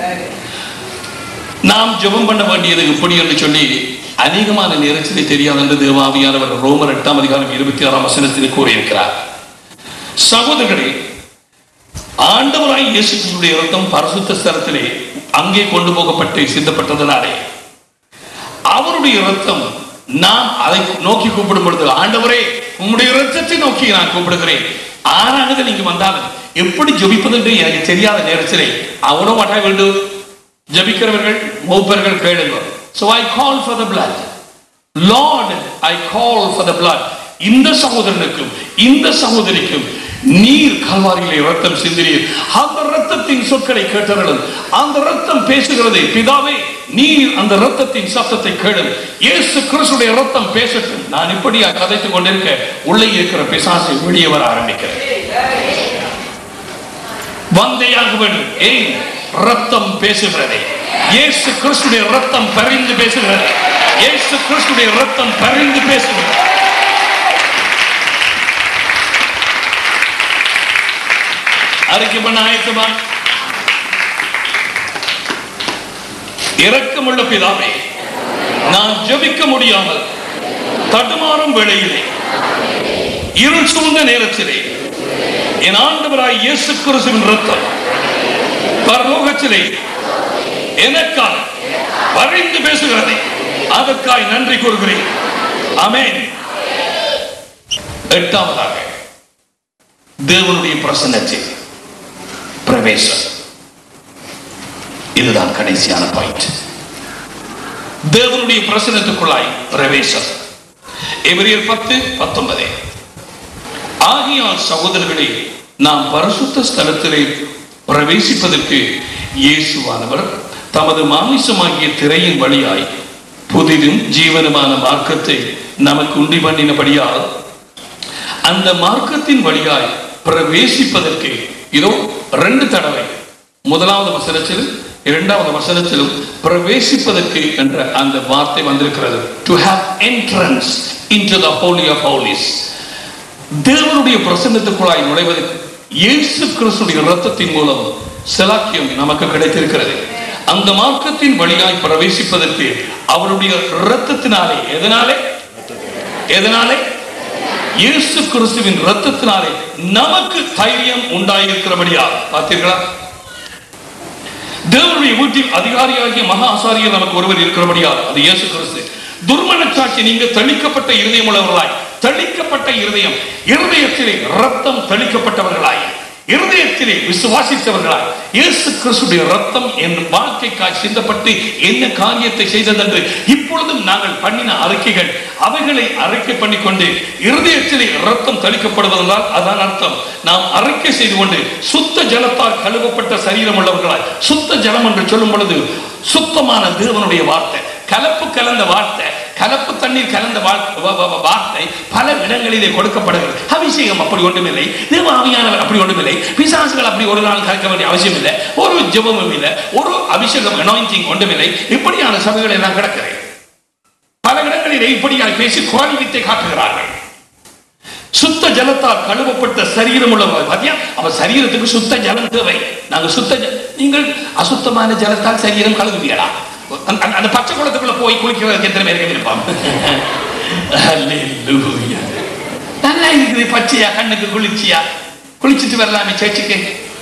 நாம் ஜெபம் பண்ண வேண்டியது எப்படி என்று சொல்லி அநேகமான நேரத்திலே தெரியாது என்று தேவாவியானவர் ரோமர் எட்டாம் அதிகாரம் இருபத்தி ஆறாம் வசனத்தில் கூறியிருக்கிறார் சகோதரர்களே ஆண்டவராய் இயேசு கிறிஸ்துடைய ரத்தம் பரிசுத்த ஸ்தலத்திலே அங்கே கொண்டு போகப்பட்டு சிந்தப்பட்டதனாலே அவருடைய ரத்தம் நாம் அதை நோக்கி கூப்பிடும் பொழுது ஆண்டவரே உம்முடைய ரத்தத்தை நோக்கி நான் கூப்பிடுகிறேன் ஆறானது நீங்க வந்தாலும் எப்படி ஜெபிப்பது என்று எனக்கு தெரியாத நேரத்திலே அவனோ மாட்டா வேண்டும் ஜபிக்கிறவர்கள் மூப்பர்கள் கேளுங்க so i call for the blood lord i call for the blood இந்த சகோதரனுக்கும் இந்த சகோதரிக்கும் நீர் கல்வாரியிலே ரத்தம் சிந்தினீர் அந்த ரத்தத்தின் சொற்களை கேட்டவர்களும் அந்த ரத்தம் பேசுகிறது பிதாவே நீர் அந்த ரத்தத்தின் சத்தத்தை கேளும் இயேசு கிறிஸ்துடைய ரத்தம் பேசட்டும் நான் இப்படியா கதைத்துக் கொண்டிருக்க உள்ளே இருக்கிற பிசாசை வெளியே வர ஆரம்பிக்கிறேன் வந்தையாக வேண்டும் ஏன் ரத்தம் பேசுகிறது இயேசு கிறிஸ்துடைய ரத்தம் பரிந்து பேசுகிறது இயேசு கிறிஸ்துடைய ரத்தம் பரிந்து பேசுகிறது அறிக்கை பண்ண ஆயத்தமா இரக்கமுள்ள பிதாவே நான் ஜெபிக்க முடியாமல் தடுமாறும் வேளையிலே இருள் சூழ்ந்த நேரத்திலே என் ஆண்டவராய் இயேசு கிறிஸ்துவின் ரத்தம் பரலோகத்திலே எனக்காக பரிந்து பேசுகிறது அதற்காய் நன்றி கூறுகிறேன் ஆமென் எட்டாவதாக தேவனுடைய பிரசன்னத்தில் பிரவேசம் இதுதான் கடைசியான பாயிண்ட் தேவனுடைய பிரசன்னத்துக்குள்ளாய் பிரவேசம் எபிரியர் பத்து பத்தொன்பது ஆகியால் சகோதரர்களே நாம் பரிசுத்த ஸ்தலத்திலே பிரவேசிப்பதற்கு இயேசுவானவர் தமது மாமிசமாகிய திரையின் வழியாய் புதிதும் ஜீவனுமான மார்க்கத்தை நமக்கு உண்டி பண்ணினபடியால் அந்த மார்க்கத்தின் வழியாய் பிரவேசிப்பதற்கு இதோ ரெண்டு தடவை முதலாவது வசனத்திலும் இரண்டாவது வசனத்திலும் பிரவேசிப்பதற்கு என்ற அந்த வார்த்தை வந்திருக்கிறது to have entrance into the holy of holies தேவனுடைய பிரசன்னத்துக்குள்ளாய் நுழைவதற்கு இயேசு கிறிஸ்துடைய ரத்தத்தின் மூலம் செலாக்கியம் நமக்கு கிடைத்திருக்கிறது அந்த மார்க்கத்தின் வழியாய் பிரவேசிப்பதற்கு அவருடைய ரத்தத்தினாலே எதனாலே எதனாலே இயேசு கிறிஸ்துவின் ரத்தத்தினாலே நமக்கு தைரியம் உண்டாயிருக்கிறபடியா பார்த்தீர்களா தேவனுடைய வீட்டில் அதிகாரியாகிய மகா ஆசாரியர் நமக்கு ஒருவர் இருக்கிறபடியால் அது இயேசு கிறிஸ்து துர்மனச்சாட்சி நீங்க தெளிக்கப்பட்ட இருதயம் உள்ளவர்களாய் தெளிக்கப்பட்ட இருதயம் இருதயத்திலே ரத்தம் தெளிக்கப்பட்டவர்களாய் இருதயத்திலே விசுவாசித்தவர்களாய் இயேசு கிறிஸ்துடைய ரத்தம் என் வாழ்க்கைக்காய் சிந்தப்பட்டு என்ன காரியத்தை செய்ததென்று இப்பொழுதும் நாங்கள் பண்ணின அறிக்கைகள் அவைகளை அறிக்கை பண்ணிக்கொண்டு இருதயத்திலே ரத்தம் தெளிக்கப்படுவதால் அதான் அர்த்தம் நாம் அறிக்கை செய்து கொண்டு சுத்த ஜலத்தால் கழுவப்பட்ட சரீரம் உள்ளவர்களாய் சுத்த ஜலம் என்று சொல்லும் பொழுது சுத்தமான தேவனுடைய வார்த்தை கலப்பு கலந்த வார்த்தை கலப்பு தண்ணீர் கலந்த வாழ்- வ- வ- வ- வார்த்தை பல இடங்களிலே கொடுக்கப்படுகிறது அபிஷேகம் அப்படி ஒன்றுமில்லை தேவ ஆவியானவர் அப்படி ஒன்றுமில்லை பிசாசுகள் அப்படி ஒரு நாள் கலக்க வேண்டிய அவசியம் இல்லை ஒரு ஜெபமும் இல்லை ஒரு அபிஷேகம் அனாயிண்டிங் ஒன்றுமில்லை இப்படியான சபைகள் எல்லாம் கிடக்கிறேன் பல இடங்களிலே இப்படியாக பேசி கோழி வித்தை காட்டுகிறார்கள் சுத்த ஜலத்தால் கழுவப்பட்ட சரீரம் உள்ளவர்கள் பாத்தியா அப்ப சரீரத்துக்கு சுத்த ஜலம் தேவை நாங்க சுத்த ஜ- நீங்கள் அசுத்தமான ஜலத்தால் சரீரம் கழுவுவீங்களா அந்த- அந்த- அந்த பச்சை குளத்துக்குள்ள போய் குளிக்கிறதுக்கு எத்தனை பேருக்கு விருப்பம் Hallelujah. நல்லா இருக்குது பச்சையா கண்ணுக்கு குளிர்ச்சியா குளிச்சுட்டு வரலாமே சர்ச்சுக்கு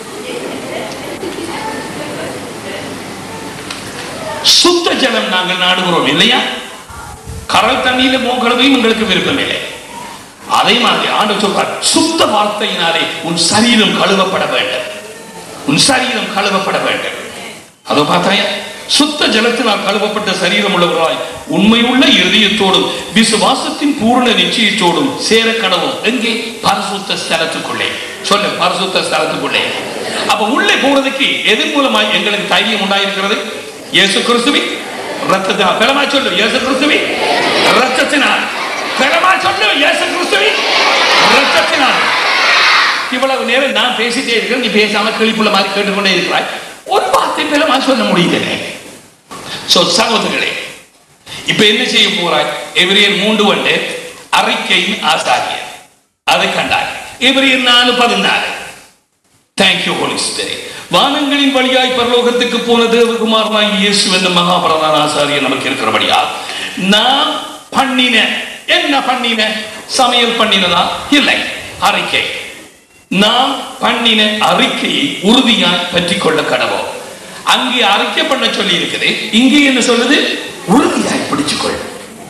சுத்த ஜலம் நாங்கள் நாடுகிறோம் இல்லையா கடல் தண்ணியில மோகலவையும் உங்களுக்கு விருப்பம் இல்லை அதே மாதிரி ஆண்டு சொல்றார் சுத்த வார்த்தையினாலே உன் சரீரம் கழுவப்பட வேண்டும் உன் சரீரம் கழுவப்பட வேண்டும் அதோ பார்த்தாயா சுத்த ஜலத்தினால் கழுவப்பட்ட சரீரம் உள்ளவராய் உண்மையுள்ள இருதயத்தோடும் விசுவாசத்தின் பூரண நிச்சயத்தோடும் சேர கடவும் எங்கே பரிசுத்த ஸ்தலத்துக்குள்ளே சொல்லு பரிசுத்த ஸ்தலத்துக்குள்ளே அப்ப உள்ளே போறதுக்கு எதன் மூலமாய் எங்களுக்கு தைரியம் உண்டாயிருக்கிறது இயேசு கிறிஸ்துவின் ரத்தத்தினால் பெலமா சொல்லு இயேசு கிறிஸ்துவின் ரத்தத்தினால் பெலமா சொல்லு இயேசு கிறிஸ்துவின் ரத்தத்தினால் இவ்வளவு நேரம் நான் பேசிட்டே இருக்கிறேன் நீ பேசாம கிளிப்புள்ள மாதிரி கேட்டுக்கொண்டே இருக்கிறாய் ஒரு வார்த்தை பெலமா சொல்ல முடியுது சோ சகோதரர்களே இப்ப என்ன செய்ய போறாய் எவரியர் மூன்று ஒன்று அறிக்கையின் ஆசாரியர் அதை கண்டாய் எவரியர் நாலு பதினாறு தேங்க்யூ ஹோலி ஸ்பிரிட் வானங்களின் வழியாய் பரலோகத்துக்கு போன தேவகுமாரனாய் இயேசு என்ற மகாபிரதான ஆசாரியர் நமக்கு இருக்கிறபடியா நாம் பண்ணின என்ன பண்ணின சமையல் பண்ணினதா இல்லை அறிக்கை நாம் பண்ணின அறிக்கையை உறுதியாய் பற்றி கொள்ள கடவோம் அங்கே அறிக்கை பண்ண சொல்லி இருக்குது இங்கே என்ன சொல்லுது உறுதியாய் பிடிச்சுக்கொள்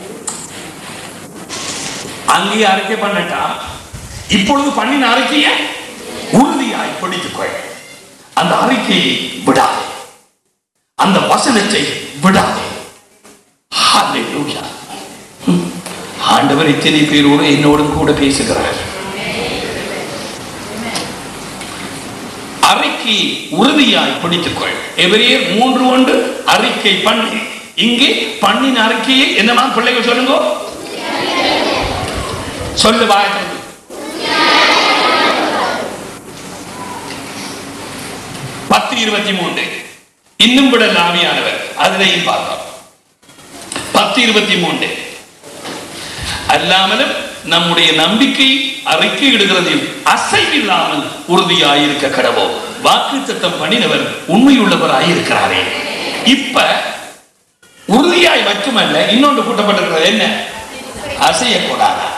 அங்கே அறிக்கை பண்ணட்டா இப்பொழுது பண்ணின அறிக்கையை உறுதியாய் பிடித்துக்கொள் அந்த அறிக்கையை விடாதே அந்த வசனத்தை விடாதே ஹalleluya ம். ஆண்டவர் இத்தனை பேரோடு என்னோடும் கூட பேசுகிறார் அறிக்கை உறுதியாய் பிடித்துக்கொள் எவரையர் மூன்று ஒன்று அறிக்கை பண்ணி இங்கே பண்ணின அறிக்கையை என்னமா பிள்ளைகள் சொல்லுங்க சொல்லு வாயத்திலிருந்து பத்து இருபத்தி மூன்று இன்னும் விட லாவியானவர் அதிலையும் பார்த்தோம் பத்து இருபத்தி மூன்று அல்லாமலும் நம்முடைய நம்பிக்கை அறிக்கை இடுகிறதில் அசைவில்லாமல் உறுதியாயிருக்க கடவோ வாக்கு தத்தம் பண்ணினவர் உண்மையுள்ளவராயிருக்கிறாரே இப்ப உறுதியாய் மட்டுமல்ல இன்னொன்று கூட்டப்பட்டிருக்கிறது என்ன அசையக்கூடாதா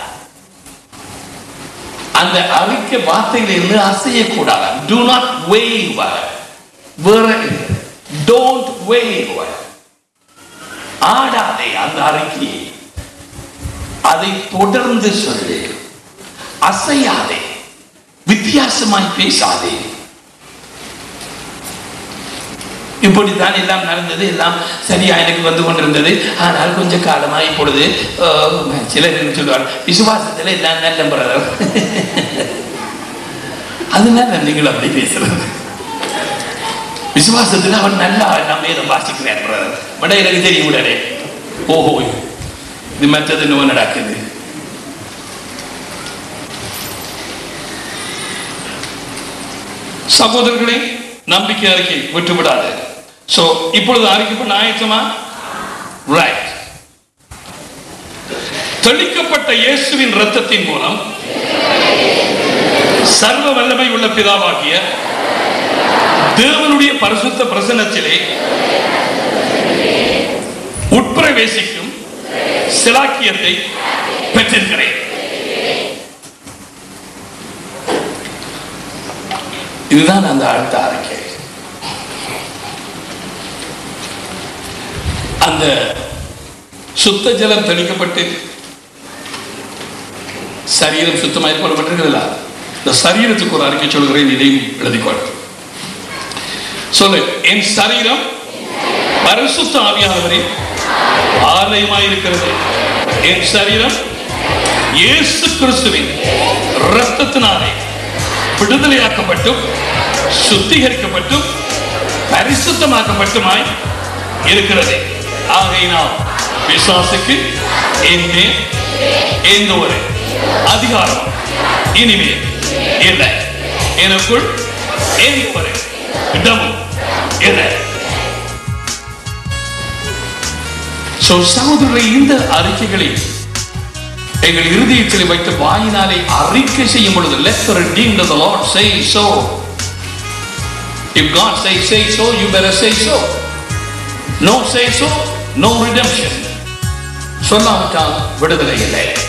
அந்த அறிக்கை வார்த்தையிலிருந்து அசையக்கூடாதா do not waver வேற don't waver ஆடாதே அந்த அறிக்கையை அதை தொடர்ந்து சொல்லு அசையாதே வித்தியாசமாய் பேசாதே இப்படித்தான் எல்லாம் நடந்தது எல்லாம் சரியா எனக்கு வந்து கொண்டிருந்தது ஆனால் கொஞ்ச காலமா இப்பொழுது அஹ், சிலர் என்ன சொல்லுவார் விசுவாசத்துல எல்லாம் நல்ல பிரதர் அதனால நீங்கள் அப்படி பேசுறது விசுவாசத்துல அவன் நல்லா நம்ம ஏதோ வாசிக்கிறார் பிரதர் விட எனக்கு தெரியும் உடனே ஓஹோ இது மற்றது என்னவோ நடக்குது சகோதரர்களே நம்பிக்கை அறிக்கை விட்டு விடாது சோ இப்பொழுது அறிக்கை பண்ண ஆயத்தமா ரைட் தெளிக்கப்பட்ட இயேசுவின் ரத்தத்தின் மூலம் சர்வ வல்லமை உள்ள பிதாவாகிய தேவனுடைய பரிசுத்த பிரசன்னத்திலே உட்பிரவேசிக்கும் சிலாக்கியத்தை பெற்றிருக்கிறேன் இதுதான் அந்த அடுத்த அறிக்கை அந்த சுத்த ஜலம் தெளிக்கப்பட்டு சரீரம் சுத்தமாய் கொள்ளப்பட்டிருக்கிறதா இந்த சரீரத்துக்கு ஒரு அறிக்கை சொல்கிறேன் இதையும் எழுதிக்கொள் சொல்லு என் சரீரம் பரிசுத்த ஆவியானவரின் ஆலயமாய் இருக்கிறது என் சரீரம் இயேசு கிறிஸ்துவின் ரத்தத்தினாலே விடுதலையாக்கப்பட்டும் சுத்திகரிக்கப்பட்டும் பரிசுத்தமாக்கப்பட்டுமாய் இருக்கிறது ஆகையினால் விசுவாசுக்கு என்மேல் எந்த ஒரு அதிகாரம் இனிமேல் இல்லை எனக்குள் எந்த ஒரு இடமும் இல்லை So, சகோதரரை இந்த அறிக்கைகளை எங்கள் இருதயத்தில் வைத்து வாயினாலே அறிக்கை செய்யும் பொழுது let the redeemed of the Lord say so if God say say so you better say so no say so no redemption சொல்லாவிட்டால் விடுதலை இல்லை